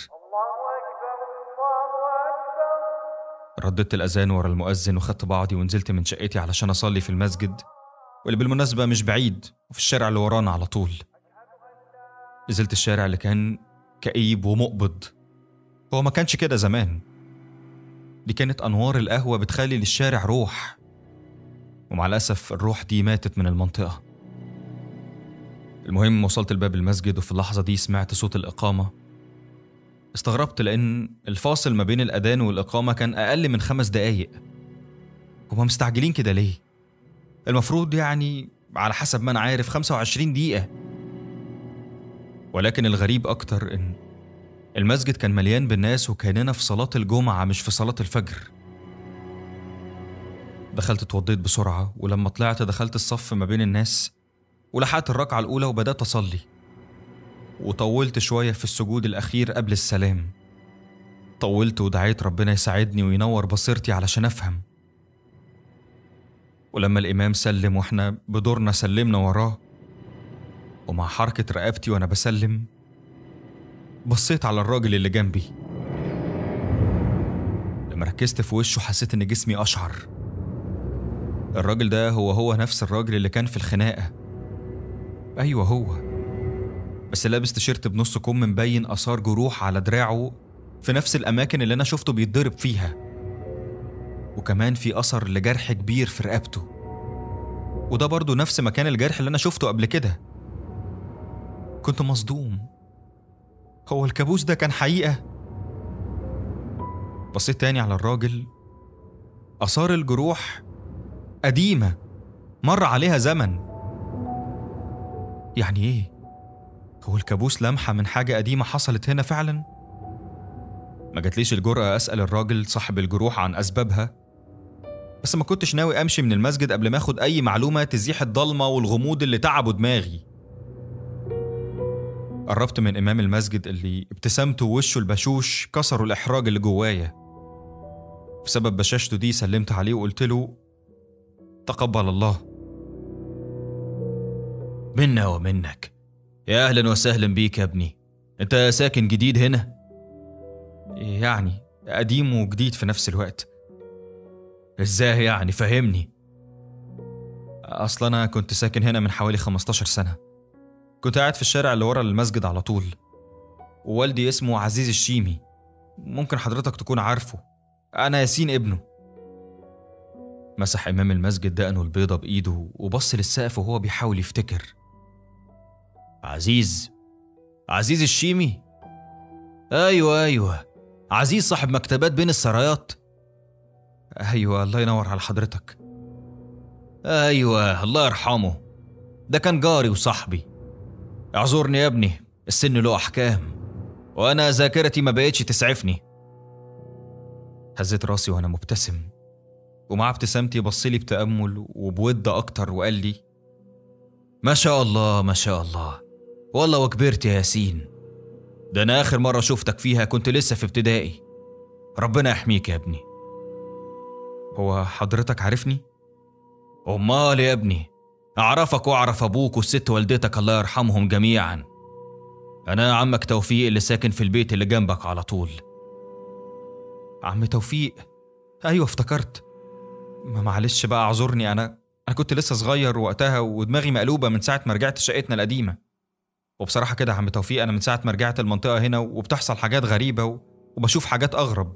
A: رددت الأذان ورا المؤذن وخدت بعضي ونزلت من شقتي علشان أصلي في المسجد واللي بالمناسبة مش بعيد وفي الشارع اللي ورانا على طول نزلت الشارع اللي كان كئيب ومقبض هو ما كانش كده زمان دي كانت أنوار القهوة بتخلي للشارع روح ومع الأسف الروح دي ماتت من المنطقة المهم وصلت لباب المسجد وفي اللحظة دي سمعت صوت الإقامة استغربت لأن الفاصل ما بين الأذان والإقامة كان أقل من خمس دقايق هما مستعجلين كده ليه؟ المفروض يعني على حسب ما أنا عارف 25 دقيقة ولكن الغريب أكتر إن المسجد كان مليان بالناس وكاننا في صلاة الجمعة مش في صلاة الفجر دخلت اتوضيت بسرعة ولما طلعت دخلت الصف ما بين الناس ولحقت الركعة الأولى وبدأت أصلي وطولت شوية في السجود الأخير قبل السلام طولت ودعيت ربنا يساعدني وينور بصيرتي علشان أفهم ولما الإمام سلم وإحنا بدورنا سلمنا وراه ومع حركة رقبتي وأنا بسلم بصيت على الراجل اللي جنبي لما ركزت في وشه حسيت إن جسمي أشعر الراجل ده هو هو نفس الراجل اللي كان في الخناقة أيوة هو بس لابس تيشيرت بنص كم مبين آثار جروح على دراعه في نفس الأماكن اللي أنا شفته بيتضرب فيها وكمان في أثر لجرح كبير في رقبته وده برضه نفس مكان الجرح اللي أنا شفته قبل كده كنت مصدوم هو الكابوس ده كان حقيقة بصيت تاني على الراجل آثار الجروح قديمة مر عليها زمن يعني إيه؟ هو الكابوس لمحة من حاجة قديمة حصلت هنا فعلا؟ ما جاتليش الجرأة أسأل الراجل صاحب الجروح عن أسبابها بس ما كنتش ناوي أمشي من المسجد قبل ما أخد أي معلومة تزيح الضلمة والغموض اللي تعبوا دماغي قربت من إمام المسجد اللي ابتسامته ووشه البشوش كسروا الإحراج اللي جوايا بسبب بشاشته دي سلمت عليه وقلت له تقبل الله
B: منا ومنك يا أهلا وسهلا بيك يا ابني أنت ساكن جديد هنا؟
A: يعني قديم وجديد في نفس الوقت
B: إزاي يعني فهمني
A: أصل أنا كنت ساكن هنا من حوالي 15 سنة كنت قاعد في الشارع اللي ورا المسجد على طول ووالدي اسمه عزيز الشيمي ممكن حضرتك تكون عارفه أنا ياسين ابنه مسح إمام المسجد دقنه البيضة بإيده وبص للسقف وهو بيحاول يفتكر
B: عزيز عزيز الشيمي ايوه ايوه عزيز صاحب مكتبات بين السرايات
A: أيوة الله ينور على حضرتك
B: ايوه الله يرحمه ده كان جاري وصاحبي اعذرني يا ابني السن له احكام وانا ذاكرتي ما بقتش تسعفني
A: هزيت راسي وأنا مبتسم ومع ابتسامتي بصلي بتأمل وبود أكتر وقال لي
B: ما شاء الله ما شاء الله والله وكبرت يا ياسين ده انا اخر مره شفتك فيها كنت لسه في ابتدائي ربنا يحميك يا ابني
A: هو حضرتك عارفني؟
B: امال يا ابني اعرفك واعرف ابوك والست والدتك الله يرحمهم جميعا انا عمك توفيق اللي ساكن في البيت اللي جنبك على طول
A: عم توفيق أيوة افتكرت ما معلش بقى اعذرني أنا أنا كنت لسه صغير وقتها ودماغي مقلوبة من ساعة ما رجعت شقتنا القديمة وبصراحة كده يا عم توفيق أنا من ساعة ما رجعت المنطقة هنا وبتحصل حاجات غريبة و- وبشوف حاجات أغرب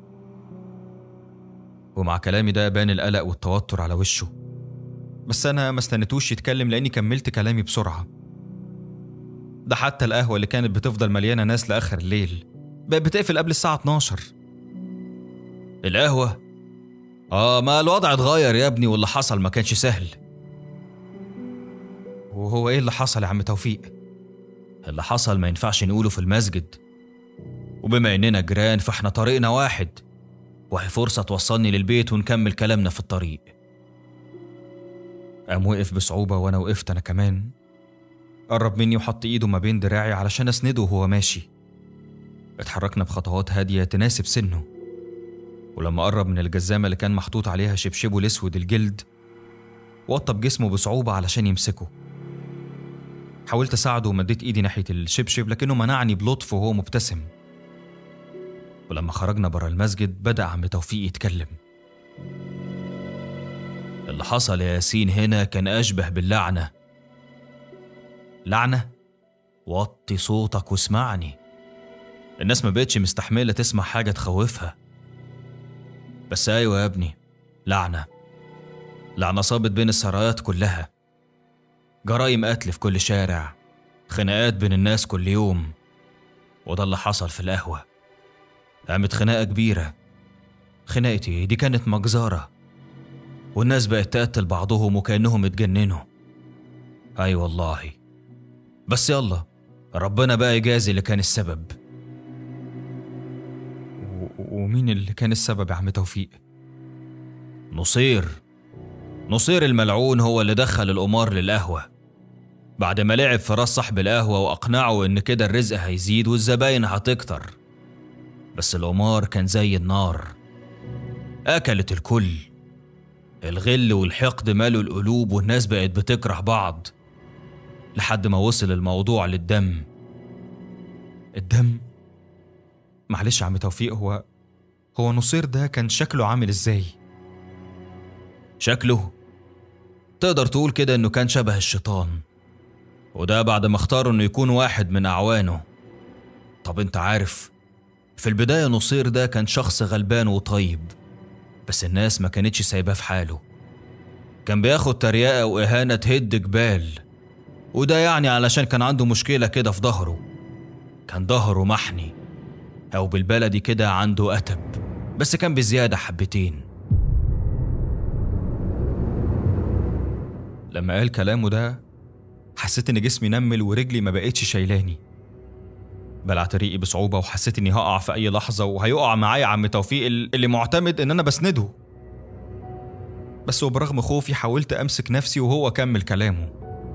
A: ومع كلامي ده بان القلق والتوتر على وشه بس أنا ما استنيتوش يتكلم لأني كملت كلامي بسرعة ده حتى القهوة اللي كانت بتفضل مليانة ناس لآخر الليل بقت بتقفل قبل الساعة 12
B: القهوه اه ما الوضع اتغير يا ابني واللي حصل ما كانش سهل
A: وهو إيه اللي حصل يا عم توفيق؟
B: اللي حصل ما ينفعش نقوله في المسجد وبما اننا جيران فاحنا طريقنا واحد وهي فرصة توصلني للبيت ونكمل كلامنا في الطريق
A: قام وقف بصعوبة وأنا وقفت أنا كمان قرب مني وحط إيده ما بين دراعي علشان أسنده وهو ماشي اتحركنا بخطوات هادية تناسب سنه ولما قرب من الجزامة اللي كان محطوط عليها شبشبه الأسود الجلد وطى بجسمه بصعوبة علشان يمسكه حاولت أساعده ومديت إيدي ناحية الشبشب لكنه منعني بلطف وهو مبتسم ولما خرجنا برا المسجد بدأ عم توفيق يتكلم
B: اللي حصل يا ياسين هنا كان أشبه باللعنة
A: لعنة
B: وطي صوتك واسمعني الناس ما بقتش مستحملة تسمع حاجة تخوفها بس أيوة يا ابني لعنة لعنة صابت بين السرايات كلها جرايم قتل في كل شارع خناقات بين الناس كل يوم وده اللي حصل في القهوة قامت خناقة كبيرة خناقتي دي كانت مجزرة والناس بقت تقتل بعضهم وكأنهم اتجننوا أي والله بس يلا ربنا بقى يجازي اللي كان السبب
A: و- ومين اللي كان السبب يا عم توفيق؟
B: نصير نصير الملعون هو اللي دخل القمار للقهوة بعد ما لعب في راس صاحب القهوة وأقنعه إن كده الرزق هيزيد والزباين هتكتر بس القمار كان زي النار أكلت الكل الغل والحقد مالوا القلوب والناس بقت بتكره بعض لحد ما وصل الموضوع للدم
A: الدم معلش يا عم توفيق هو هو نصير ده كان شكله عامل ازاي؟
B: شكله تقدر تقول كده انه كان شبه الشيطان وده بعد ما اختاروا انه يكون واحد من اعوانه طب انت عارف في البداية نصير ده كان شخص غلبان وطيب بس الناس ما كانتش سايباه في حاله كان بياخد تريقة وإهانة تهد جبال وده يعني علشان كان عنده مشكلة كده في ظهره كان ظهره محني أو بالبلدي كده عنده أتب بس كان بزيادة حبتين
A: لما قال كلامه ده حسيت ان جسمي نمل ورجلي ما بقتش شايلاني بلعت ريقي بصعوبة وحسيت اني هقع في اي لحظة وهيقع معايا عم توفيق ال- اللي معتمد ان انا بسنده بس وبرغم خوفي حاولت امسك نفسي وهو كمل كلامه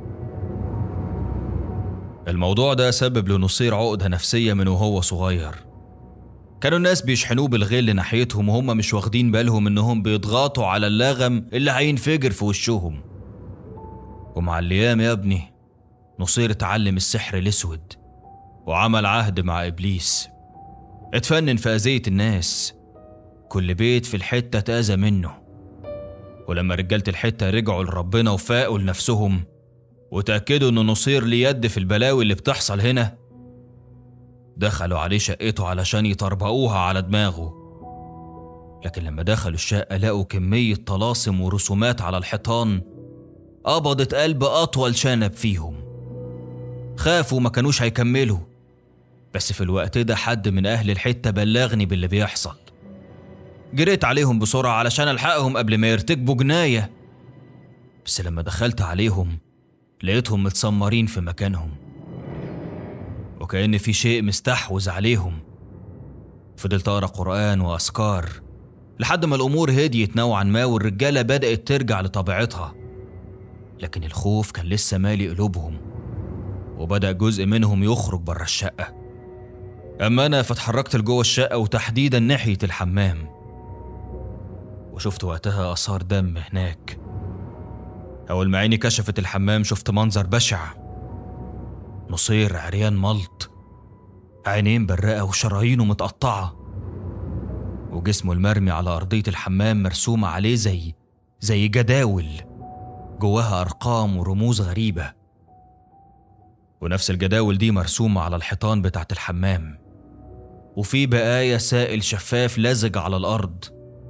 B: الموضوع ده سبب لنصير عقدة نفسية من وهو صغير كانوا الناس بيشحنوه بالغل ناحيتهم وهم مش واخدين بالهم انهم بيضغطوا على اللغم اللي هينفجر في وشهم ومع الايام يا ابني نصير اتعلم السحر الاسود وعمل عهد مع ابليس اتفنن في اذية الناس كل بيت في الحتة اتأذى منه ولما رجالة الحتة رجعوا لربنا وفاقوا لنفسهم وتأكدوا إن نصير ليه يد في البلاوي اللي بتحصل هنا دخلوا عليه شقته علشان يطربقوها على دماغه
A: لكن لما دخلوا الشقة لقوا كمية طلاسم ورسومات على الحيطان قبضت قلب أطول شنب فيهم خافوا ما كانوش هيكملوا بس في الوقت ده حد من أهل الحتة بلغني باللي بيحصل جريت عليهم بسرعة علشان ألحقهم قبل ما يرتكبوا جناية بس لما دخلت عليهم لقيتهم متسمرين في مكانهم وكأن في شيء مستحوذ عليهم فضلت أقرأ قرآن وأذكار لحد ما الأمور هديت نوعا ما والرجالة بدأت ترجع لطبيعتها لكن الخوف كان لسه مالي قلوبهم وبدأ جزء منهم يخرج بره الشقة أما أنا فاتحركت لجوه الشقة وتحديدا ناحية الحمام وشفت وقتها آثار دم هناك أول ما عيني كشفت الحمام شفت منظر بشع نصير عريان ملط عينين برقة وشرايينه متقطعة وجسمه المرمي على أرضية الحمام مرسومة عليه زي زي جداول جواها أرقام ورموز غريبة ونفس الجداول دي مرسومة على الحيطان بتاعت الحمام وفي بقايا سائل شفاف لزج على الأرض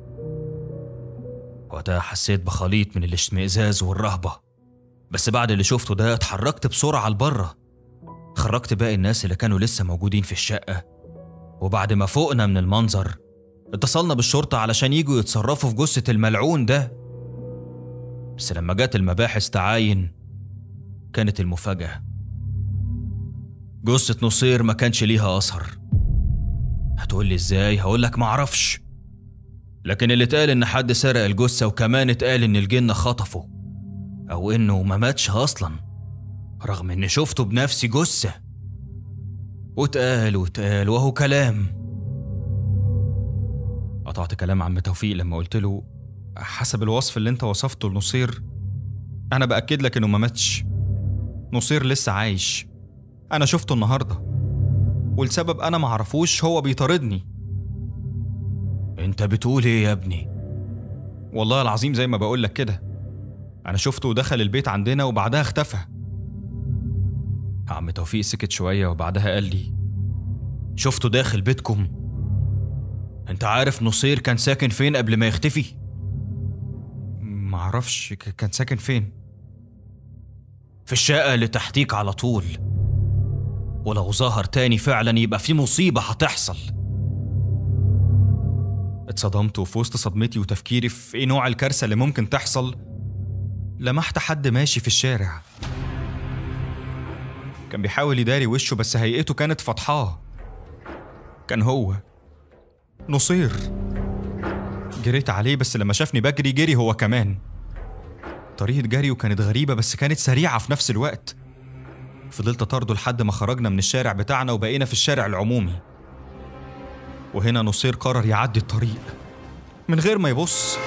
A: وقتها حسيت بخليط من الاشمئزاز والرهبة بس بعد اللي شفته ده اتحركت بسرعة لبره خرجت باقي الناس اللي كانوا لسه موجودين في الشقة وبعد ما فوقنا من المنظر اتصلنا بالشرطة علشان يجوا يتصرفوا في جثة الملعون ده بس لما جت المباحث تعاين كانت المفاجأة جثة نصير ما كانش ليها أثر هتقولي ازاي هقولك معرفش لكن اللي اتقال ان حد سرق الجثة وكمان اتقال ان الجن خطفه او انه ما ماتش اصلا رغم اني شفته بنفسي جثة واتقال واتقال وهو كلام قطعت كلام عم توفيق لما قلت له حسب الوصف اللي انت وصفته لنصير انا باكد لك انه ما ماتش نصير لسه عايش انا شفته النهارده والسبب انا معرفوش هو بيطاردني انت بتقول ايه يا ابني والله العظيم زي ما بقول لك كده انا شفته ودخل البيت عندنا وبعدها اختفى عم توفيق سكت شويه وبعدها قال لي شفته داخل بيتكم انت عارف نصير كان ساكن فين قبل ما يختفي معرفش ك- كان ساكن فين في الشقة اللي تحتيك على طول ولو ظهر تاني فعلا يبقى في مصيبة هتحصل اتصدمت وفي وسط صدمتي وتفكيري في ايه نوع الكارثة اللي ممكن تحصل لمحت حد ماشي في الشارع كان بيحاول يداري وشه بس هيئته كانت فضحاه كان هو نصير جريت عليه بس لما شافني بجري جري هو كمان طريقة جريه كانت غريبة بس كانت سريعة في نفس الوقت فضلت أطارده لحد ما خرجنا من الشارع بتاعنا وبقينا في الشارع العمومي وهنا نصير قرر يعدي الطريق من غير ما يبص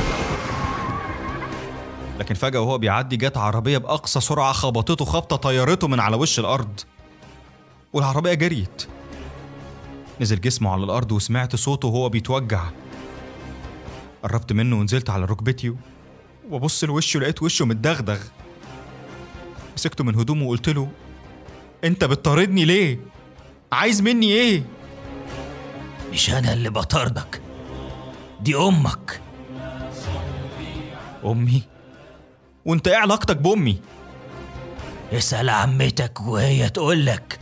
A: لكن فجأة وهو بيعدي جت عربية بأقصى سرعة خبطته خبطة طيرته من على وش الأرض والعربية جريت نزل جسمه على الأرض وسمعت صوته وهو بيتوجع قربت منه ونزلت على ركبتي وبص لوشه لقيت وشه متدغدغ مسكته من هدومه وقلت له انت بتطاردني ليه عايز مني ايه
B: مش أنا اللي بطاردك دي أمك
A: امي وانت ايه علاقتك بامي
B: اسأل عمتك وهي تقولك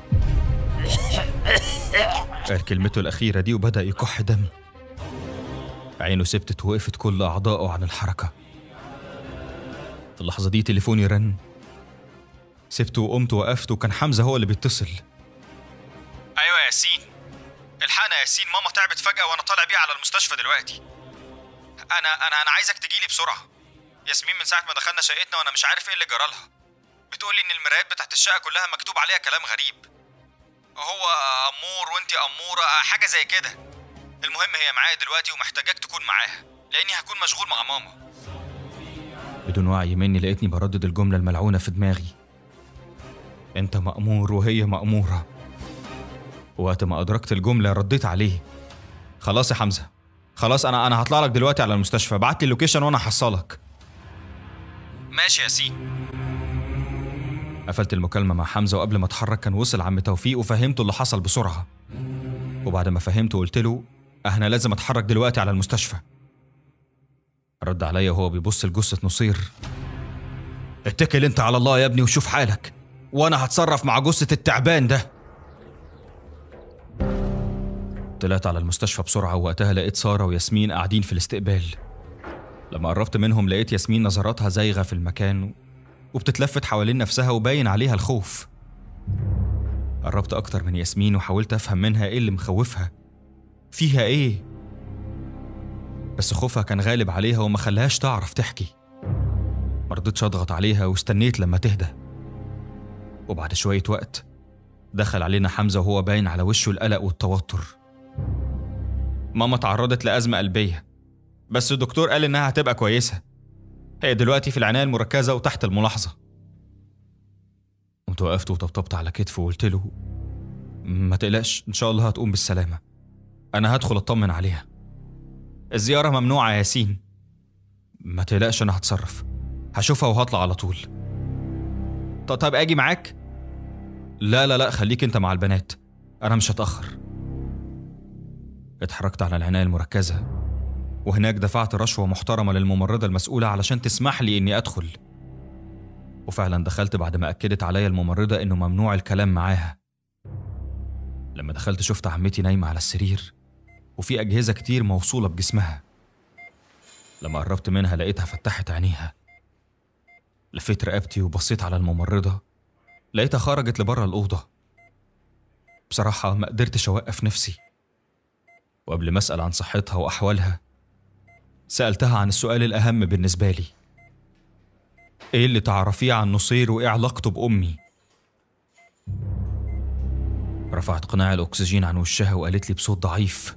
A: قال كلمته الأخيرة دي وبدأ يكح دم عينه سبتت ووقفت كل أعضائه عن الحركة في اللحظة دي تليفوني رن سبته وقمت وقفت وكان حمزة هو اللي بيتصل أيوة يا ياسين الحقنا يا ياسين ماما تعبت فجأة وأنا طالع بيها على المستشفى دلوقتي أنا أنا أنا عايزك تجيلي بسرعة ياسمين من ساعة ما دخلنا شقتنا وأنا مش عارف إيه اللي جرالها بتقولي إن المرايات بتاعت الشقة كلها مكتوب عليها كلام غريب هو أمور وأنتي أمورة حاجة زي كده المهم هي معايا دلوقتي ومحتاجاك تكون معاها لأني هكون مشغول مع ماما بدون وعي مني لقيتني بردد الجملة الملعونة في دماغي أنت مأمور وهي مأمورة وقت ما أدركت الجملة رديت عليه خلاص يا حمزة خلاص أنا أنا هطلع لك دلوقتي على المستشفى بعت لي اللوكيشن وأنا هحصلك ماشي يا ياسين قفلت المكالمة مع حمزة وقبل ما اتحرك كان وصل عم توفيق وفهمته اللي حصل بسرعة وبعد ما فهمته قلت له انا لازم اتحرك دلوقتي على المستشفى رد عليا وهو بيبص لجثة نصير اتكل انت على الله يا ابني وشوف حالك وانا هتصرف مع جثة التعبان ده طلعت على المستشفى بسرعة ووقتها لقيت سارة وياسمين قاعدين في الاستقبال لما قربت منهم لقيت ياسمين نظراتها زايغة في المكان وبتتلفت حوالين نفسها وباين عليها الخوف قربت أكتر من ياسمين وحاولت أفهم منها إيه اللي مخوفها فيها إيه بس خوفها كان غالب عليها وما خلاهاش تعرف تحكي مرضتش أضغط عليها واستنيت لما تهدى وبعد شوية وقت دخل علينا حمزة وهو باين على وشه القلق والتوتر ماما تعرضت لأزمة قلبية بس الدكتور قال إنها هتبقى كويسة هي دلوقتي في العناية المركزة وتحت الملاحظة قمت وقفت وطبطبت على كتفه وقلت له ما تقلقش إن شاء الله هتقوم بالسلامة أنا هدخل أطمن عليها الزيارة ممنوعة يا ياسين ما تقلقش أنا هتصرف هشوفها وهطلع على طول طب طب أجي معاك؟ لا لا لا خليك أنت مع البنات أنا مش هتأخر اتحركت على العناية المركزة وهناك دفعت رشوة محترمة للممرضة المسؤولة علشان تسمح لي إني أدخل وفعلا دخلت بعد ما أكدت عليا الممرضة إنه ممنوع الكلام معاها لما دخلت شفت عمتي نايمة على السرير وفي أجهزة كتير موصولة بجسمها لما قربت منها لقيتها فتحت عينيها لفيت رقبتي وبصيت على الممرضة لقيتها خرجت لبره الأوضة بصراحة ما قدرتش أوقف نفسي وقبل ما أسأل عن صحتها وأحوالها سألتها عن السؤال الأهم بالنسبة لي إيه اللي تعرفيه عن نصير وإيه علاقته بأمي؟ رفعت قناع الأكسجين عن وشها وقالت لي بصوت ضعيف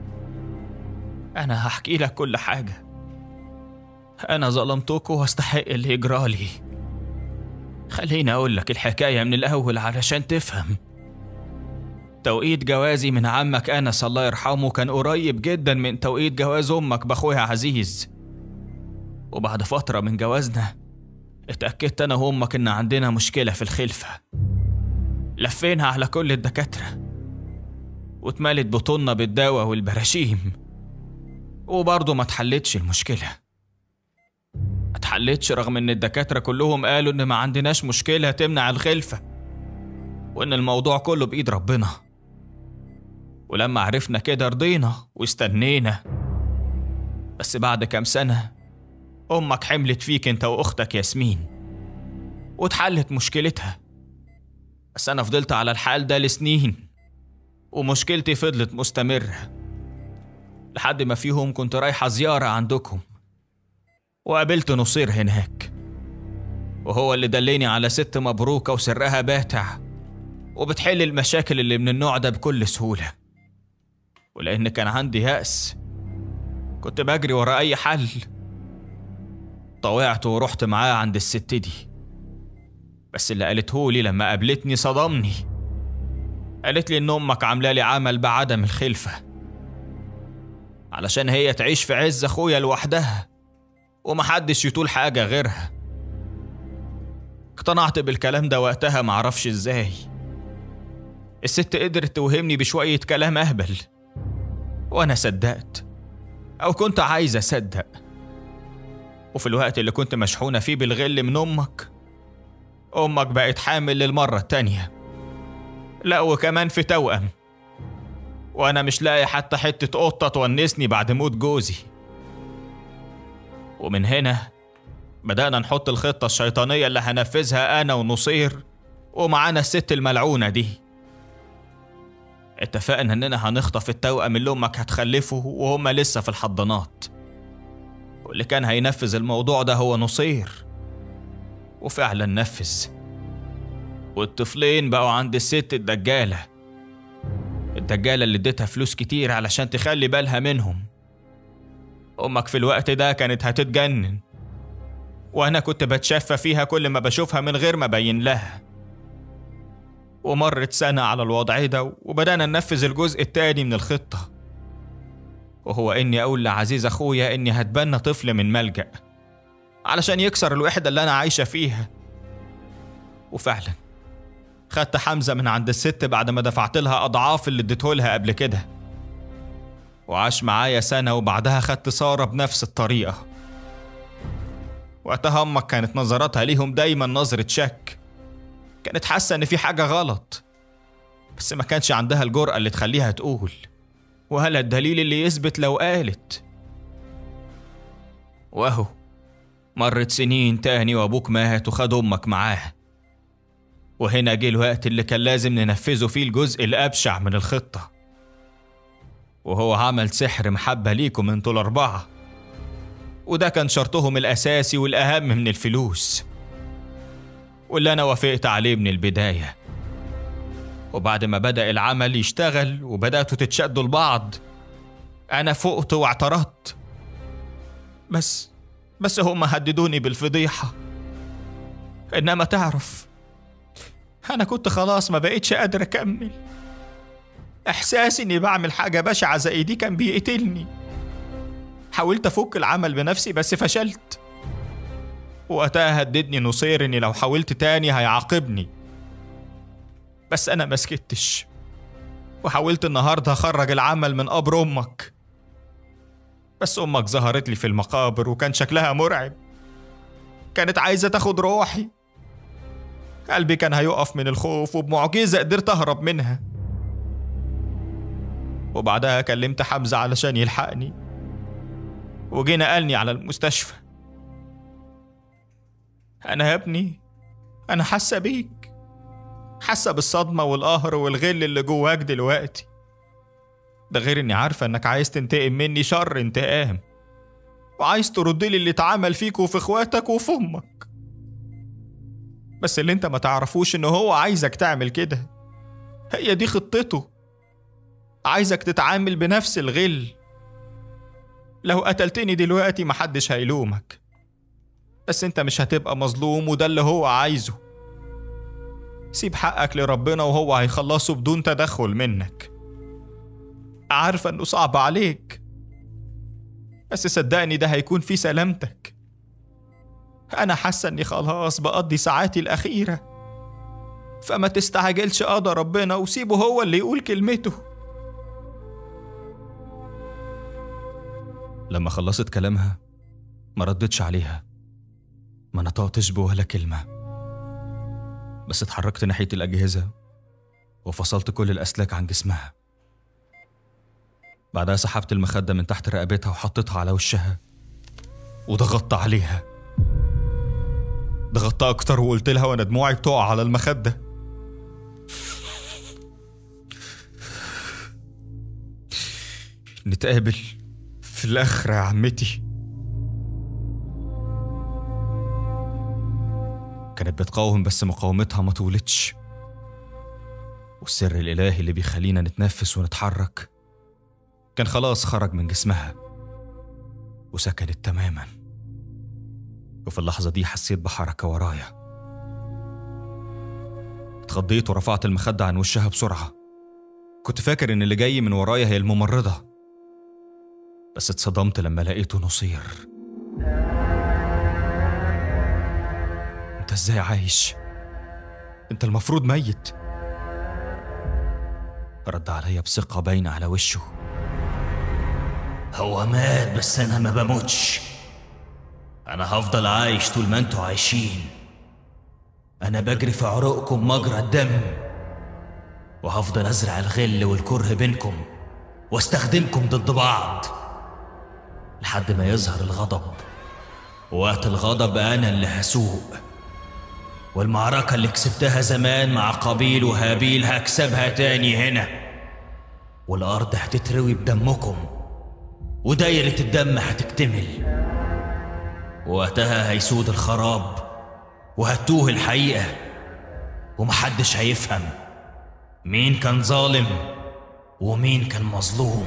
B: أنا هحكي لك كل حاجة أنا ظلمتك واستحق اللي يجرالي خليني أقول لك الحكاية من الأول علشان تفهم توقيت جوازي من عمك أنس الله يرحمه كان قريب جدا من توقيت جواز أمك بأخويا عزيز وبعد فترة من جوازنا اتأكدت أنا وأمك إن عندنا مشكلة في الخلفة لفينا على كل الدكاترة واتملت بطوننا بالدواء والبراشيم وبرضه ما اتحلتش المشكلة ما اتحلتش رغم إن الدكاترة كلهم قالوا إن ما عندناش مشكلة تمنع الخلفة وإن الموضوع كله بإيد ربنا ولما عرفنا كده رضينا واستنينا بس بعد كام سنة أمك حملت فيك أنت وأختك ياسمين واتحلت مشكلتها بس أنا فضلت على الحال ده لسنين ومشكلتي فضلت مستمرة لحد ما فيهم كنت رايحة زيارة عندكم وقابلت نصير هناك وهو اللي دلني على ست مبروكة وسرها باتع وبتحل المشاكل اللي من النوع ده بكل سهولة ولأن كان عندي يأس كنت بجري ورا أي حل طوعت ورحت معاه عند الست دي بس اللي قالته لي لما قابلتني صدمني قالت لي إن أمك عاملة لي عمل بعدم الخلفة علشان هي تعيش في عز أخويا لوحدها ومحدش يطول حاجة غيرها اقتنعت بالكلام ده وقتها معرفش ازاي الست قدرت توهمني بشوية كلام أهبل وأنا صدقت أو كنت عايز أصدق وفي الوقت اللي كنت مشحونة فيه بالغل من أمك أمك بقت حامل للمرة التانية لا وكمان في توأم وأنا مش لاقي حتى حتة قطة تونسني بعد موت جوزي ومن هنا بدأنا نحط الخطة الشيطانية اللي هنفذها أنا ونصير ومعانا الست الملعونة دي اتفقنا إننا هنخطف التوأم اللي أمك هتخلفه وهما لسه في الحضانات واللي كان هينفذ الموضوع ده هو نصير وفعلا نفذ والطفلين بقوا عند الست الدجالة الدجالة اللي اديتها فلوس كتير علشان تخلي بالها منهم أمك في الوقت ده كانت هتتجنن وأنا كنت بتشفى فيها كل ما بشوفها من غير ما أبين لها ومرت سنة على الوضع ده وبدأنا ننفذ الجزء التاني من الخطة وهو إني أقول لعزيز أخويا إني هتبنى طفل من ملجأ علشان يكسر الوحدة اللي أنا عايشة فيها وفعلا خدت حمزة من عند الست بعد ما دفعت لها أضعاف اللي اديته لها قبل كده
A: وعاش معايا سنة وبعدها خدت سارة بنفس الطريقة وقتها أمك كانت نظراتها ليهم دايما نظرة شك كانت حاسة إن في حاجة غلط بس ما كانش عندها الجرأة اللي تخليها تقول وهلا الدليل اللي يثبت لو قالت وأهو مرت سنين تاني وأبوك مات وخد أمك معاه وهنا جه الوقت اللي كان لازم ننفذه فيه الجزء الأبشع من الخطة وهو عمل سحر محبة ليكم انتوا الأربعة وده كان شرطهم الأساسي والأهم من الفلوس واللي أنا وافقت عليه من البداية وبعد ما بدأ العمل يشتغل وبدأتوا تتشدوا لبعض أنا فقت واعترضت بس بس هم هددوني بالفضيحة إنما تعرف أنا كنت خلاص ما بقيتش قادر أكمل إحساسي إني بعمل حاجة بشعة زي دي كان بيقتلني حاولت أفك العمل بنفسي بس فشلت وقتها هددني نصير إني لو حاولت تاني هيعاقبني بس أنا ما سكتش وحاولت النهاردة أخرج العمل من قبر أمك بس أمك ظهرت لي في المقابر وكان شكلها مرعب كانت عايزة تاخد روحي قلبي كان هيقف من الخوف وبمعجزة قدرت أهرب منها وبعدها كلمت حمزة علشان يلحقني وجي نقلني على المستشفى أنا يا ابني أنا حاسة بيك حاسة بالصدمة والقهر والغل اللي جواك دلوقتي ده غير إني عارفة إنك عايز تنتقم مني شر انتقام وعايز تردلي اللي اتعمل فيك وفي إخواتك وفي أمك بس اللي انت ما تعرفوش إن هو عايزك تعمل كده هي دي خطته عايزك تتعامل بنفس الغل لو قتلتني دلوقتي محدش هيلومك بس انت مش هتبقى مظلوم وده اللي هو عايزه سيب حقك لربنا وهو هيخلصه بدون تدخل منك عارفة انه صعب عليك بس صدقني ده هيكون في سلامتك انا حاسة اني خلاص بقضي ساعاتي الاخيرة فما تستعجلش قضى ربنا وسيبه هو اللي يقول كلمته لما خلصت كلامها ما ردتش عليها ما نطقتش بولا كلمة بس اتحركت ناحية الأجهزة وفصلت كل الأسلاك عن جسمها بعدها سحبت المخدة من تحت رقبتها وحطيتها على وشها وضغطت عليها ضغطت أكتر وقلت لها وأنا دموعي بتقع على المخدة نتقابل في الآخرة يا عمتي كانت بتقاوم بس مقاومتها ما طولتش والسر الإلهي اللي بيخلينا نتنفس ونتحرك كان خلاص خرج من جسمها وسكنت تماما وفي اللحظة دي حسيت بحركة ورايا اتخضيت ورفعت المخدة عن وشها بسرعة كنت فاكر إن اللي جاي من ورايا هي الممرضة بس اتصدمت لما لقيته نصير انت ازاي عايش انت المفروض ميت رد عليا بثقة باينة على وشه
B: هو مات بس انا ما بموتش انا هفضل عايش طول ما انتوا عايشين انا بجري في عروقكم مجرى الدم وهفضل ازرع الغل والكره بينكم واستخدمكم ضد بعض لحد ما يظهر الغضب وقت الغضب انا اللي هسوق والمعركة اللي كسبتها زمان مع قابيل وهابيل هكسبها تاني هنا والأرض هتتروي بدمكم ودايرة الدم هتكتمل وقتها هيسود الخراب وهتوه الحقيقة ومحدش هيفهم مين كان ظالم ومين كان مظلوم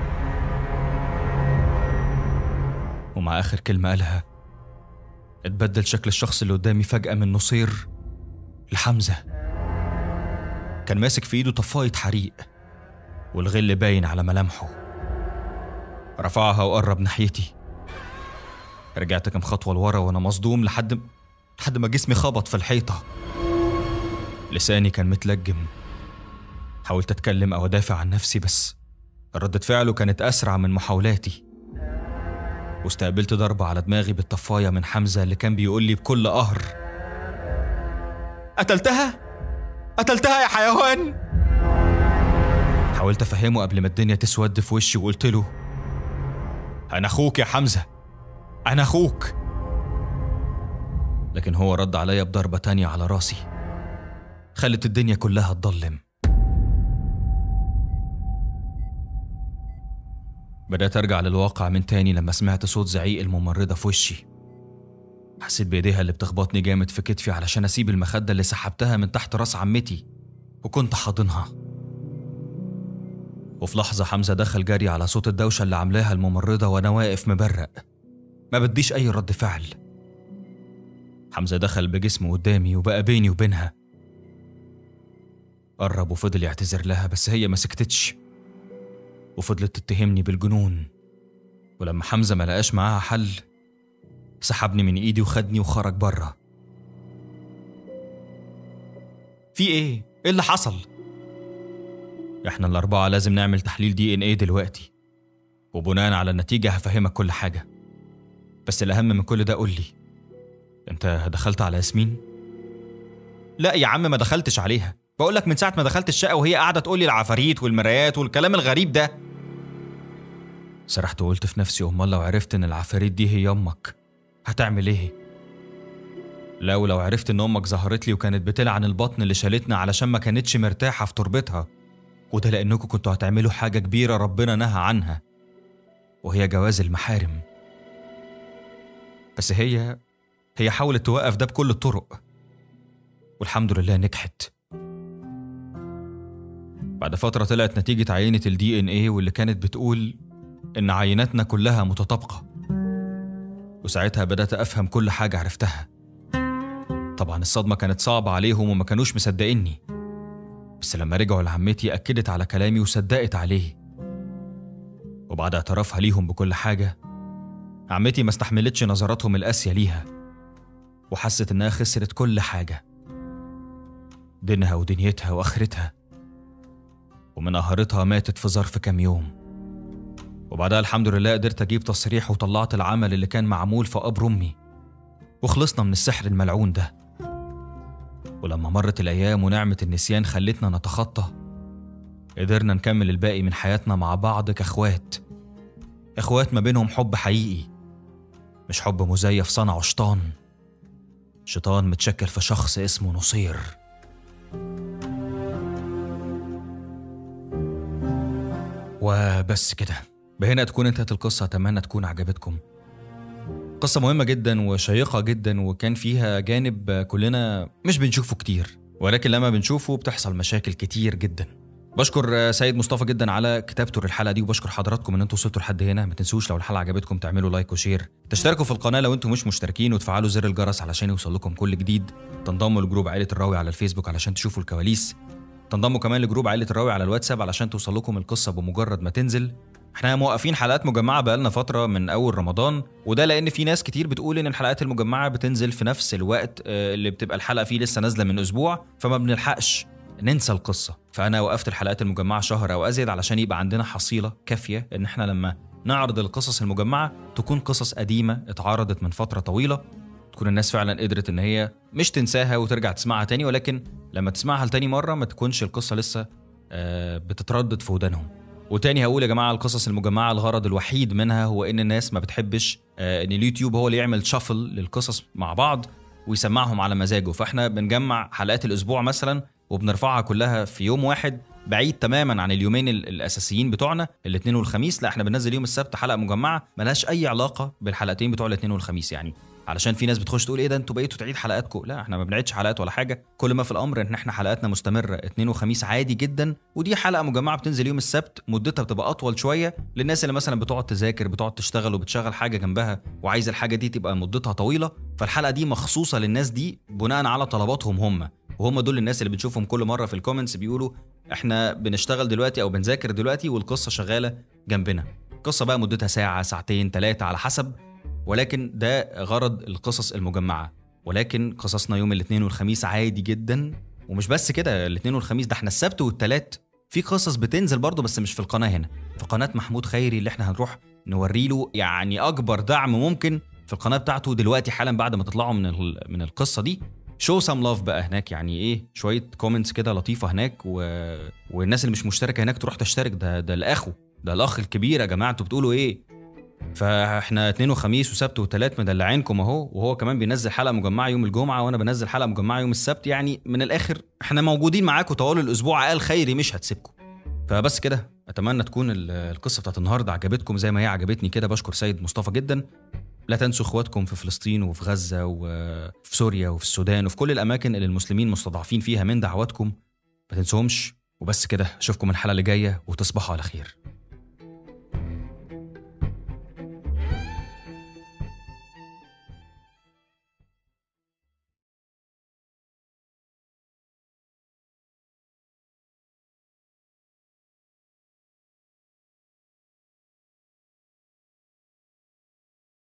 A: ومع آخر كلمة قالها اتبدل شكل الشخص اللي قدامي فجأة من نصير لحمزة كان ماسك في ايده طفاية حريق والغل باين على ملامحه رفعها وقرب ناحيتي رجعت كم خطوة لورا وأنا مصدوم لحد لحد ما جسمي خبط في الحيطة لساني كان متلجم حاولت أتكلم أو أدافع عن نفسي بس ردة فعله كانت أسرع من محاولاتي واستقبلت ضربة على دماغي بالطفاية من حمزة اللي كان بيقول لي بكل قهر
B: قتلتها؟ قتلتها يا حيوان؟
A: حاولت أفهمه قبل ما الدنيا تسود في وشي وقلت له أنا أخوك يا حمزة أنا أخوك لكن هو رد عليا بضربة تانية على راسي خلت الدنيا كلها تضلم بدأت أرجع للواقع من تاني لما سمعت صوت زعيق الممرضة في وشي حسيت بإيديها اللي بتخبطني جامد في كتفي علشان أسيب المخدة اللي سحبتها من تحت راس عمتي وكنت حاضنها وفي لحظة حمزة دخل جري على صوت الدوشة اللي عاملاها الممرضة وأنا واقف مبرق ما بديش أي رد فعل حمزة دخل بجسمه قدامي وبقى بيني وبينها قرب وفضل يعتذر لها بس هي ما سكتتش وفضلت تتهمني بالجنون ولما حمزة ما لقاش معاها حل سحبني من ايدي وخدني وخرج بره
B: في ايه؟ ايه اللي حصل؟
A: احنا الأربعة لازم نعمل تحليل دي ان ايه دلوقتي وبناء على النتيجة هفهمك كل حاجة بس الأهم من كل ده قول لي انت دخلت على ياسمين؟
B: لا يا عم ما دخلتش عليها بقول لك من ساعة ما دخلت الشقة وهي قاعدة تقول لي العفاريت والمرايات والكلام الغريب ده
A: سرحت وقلت في نفسي امال لو عرفت ان العفاريت دي هي امك هتعمل ايه لا ولو عرفت ان امك ظهرت لي وكانت بتلعن البطن اللي شالتنا علشان ما كانتش مرتاحه في تربتها وده لانكم كنتوا هتعملوا حاجه كبيره ربنا نهى عنها وهي جواز المحارم بس هي هي حاولت توقف ده بكل الطرق والحمد لله نجحت بعد فترة طلعت نتيجة عينة الدي ان ايه واللي كانت بتقول إن عيناتنا كلها متطابقة وساعتها بدأت أفهم كل حاجة عرفتها طبعا الصدمة كانت صعبة عليهم وما كانوش مصدقيني بس لما رجعوا لعمتي أكدت على كلامي وصدقت عليه وبعد اعترافها ليهم بكل حاجة عمتي ما استحملتش نظراتهم القاسية ليها وحست إنها خسرت كل حاجة دينها ودنيتها وآخرتها ومن قهرتها ماتت في ظرف كام يوم وبعدها الحمد لله قدرت أجيب تصريح وطلعت العمل اللي كان معمول في قبر أمي وخلصنا من السحر الملعون ده ولما مرت الأيام ونعمة النسيان خلتنا نتخطى قدرنا نكمل الباقي من حياتنا مع بعض كأخوات إخوات ما بينهم حب حقيقي مش حب مزيف صنعه شيطان شيطان متشكل في شخص اسمه نصير وبس كده بهنا تكون انتهت القصة أتمنى تكون عجبتكم قصة مهمة جدا وشيقة جدا وكان فيها جانب كلنا مش بنشوفه كتير ولكن لما بنشوفه بتحصل مشاكل كتير جدا بشكر سيد مصطفى جدا على كتابته للحلقه دي وبشكر حضراتكم ان انتوا وصلتوا لحد هنا ما تنسوش لو الحلقه عجبتكم تعملوا لايك وشير تشتركوا في القناه لو انتم مش مشتركين وتفعلوا زر الجرس علشان يوصل لكم كل جديد تنضموا لجروب عائله الراوي على الفيسبوك علشان تشوفوا الكواليس تنضموا كمان لجروب عائله الراوي على الواتساب علشان توصل لكم القصه بمجرد ما تنزل احنا موقفين حلقات مجمعه بقالنا فتره من اول رمضان وده لان في ناس كتير بتقول ان الحلقات المجمعه بتنزل في نفس الوقت آه، اللي بتبقى الحلقه فيه لسه نازله من اسبوع فما بنلحقش ننسى القصه فانا وقفت الحلقات المجمعه شهر او ازيد علشان يبقى عندنا حصيله كافيه ان احنا لما نعرض القصص المجمعه تكون قصص قديمه اتعرضت من فتره طويله تكون الناس فعلا قدرت ان هي مش تنساها وترجع تسمعها تاني ولكن لما تسمعها لتاني مره ما تكونش القصه لسه آه، بتتردد في ودانهم وتاني هقول يا جماعه القصص المجمعه الغرض الوحيد منها هو ان الناس ما بتحبش آه، ان اليوتيوب هو اللي يعمل شافل للقصص مع بعض ويسمعهم على مزاجه فاحنا بنجمع حلقات الاسبوع مثلا وبنرفعها كلها في يوم واحد بعيد تماما عن اليومين ال- الاساسيين بتوعنا الاثنين والخميس لا احنا بننزل يوم السبت حلقه مجمعه ملهاش اي علاقه بالحلقتين بتوع الاثنين والخميس يعني علشان في ناس بتخش تقول ايه ده انتوا بقيتوا تعيد حلقاتكم لا احنا ما بنعيدش حلقات ولا حاجه كل ما في الامر ان احنا حلقاتنا مستمره اثنين وخميس عادي جدا ودي حلقه مجمعه بتنزل يوم السبت مدتها بتبقى اطول شويه للناس اللي مثلا بتقعد تذاكر بتقعد تشتغل وبتشغل حاجه جنبها وعايزه الحاجه دي تبقى مدتها طويله فالحلقه دي مخصوصه للناس دي بناء على طلباتهم هم وهم دول الناس اللي بنشوفهم كل مره في الكومنتس بيقولوا احنا بنشتغل دلوقتي او بنذاكر دلوقتي والقصه شغاله جنبنا قصه بقى مدتها ساعه ساعتين ثلاثه على حسب ولكن ده غرض القصص المجمعه ولكن قصصنا يوم الاثنين والخميس عادي جدا ومش بس كده الاثنين والخميس ده احنا السبت والثلاث في قصص بتنزل برضه بس مش في القناه هنا في قناه محمود خيري اللي احنا هنروح نوري له يعني اكبر دعم ممكن في القناه بتاعته دلوقتي حالا بعد ما تطلعوا من ال- من القصه دي شو سام لاف بقى هناك يعني ايه شويه كومنتس كده لطيفه هناك و... والناس اللي مش مشتركه هناك تروح تشترك ده ده الاخو ده الاخ الكبير يا جماعه انتوا بتقولوا ايه فاحنا اثنين وخميس وسبت وثلاث مدلعينكم اهو وهو كمان بينزل حلقه مجمعه يوم الجمعه وانا بنزل حلقه مجمعه يوم السبت يعني من الاخر احنا موجودين معاكم طوال الاسبوع قال خيري مش هتسيبكم فبس كده اتمنى تكون ال- القصه بتاعت النهارده عجبتكم زي ما هي عجبتني كده بشكر سيد مصطفى جدا لا تنسوا اخواتكم في فلسطين وفي غزه وفي سوريا وفي السودان وفي كل الاماكن اللي المسلمين مستضعفين فيها من دعواتكم ما تنسوهمش وبس كده اشوفكم الحلقه اللي جايه وتصبحوا على خير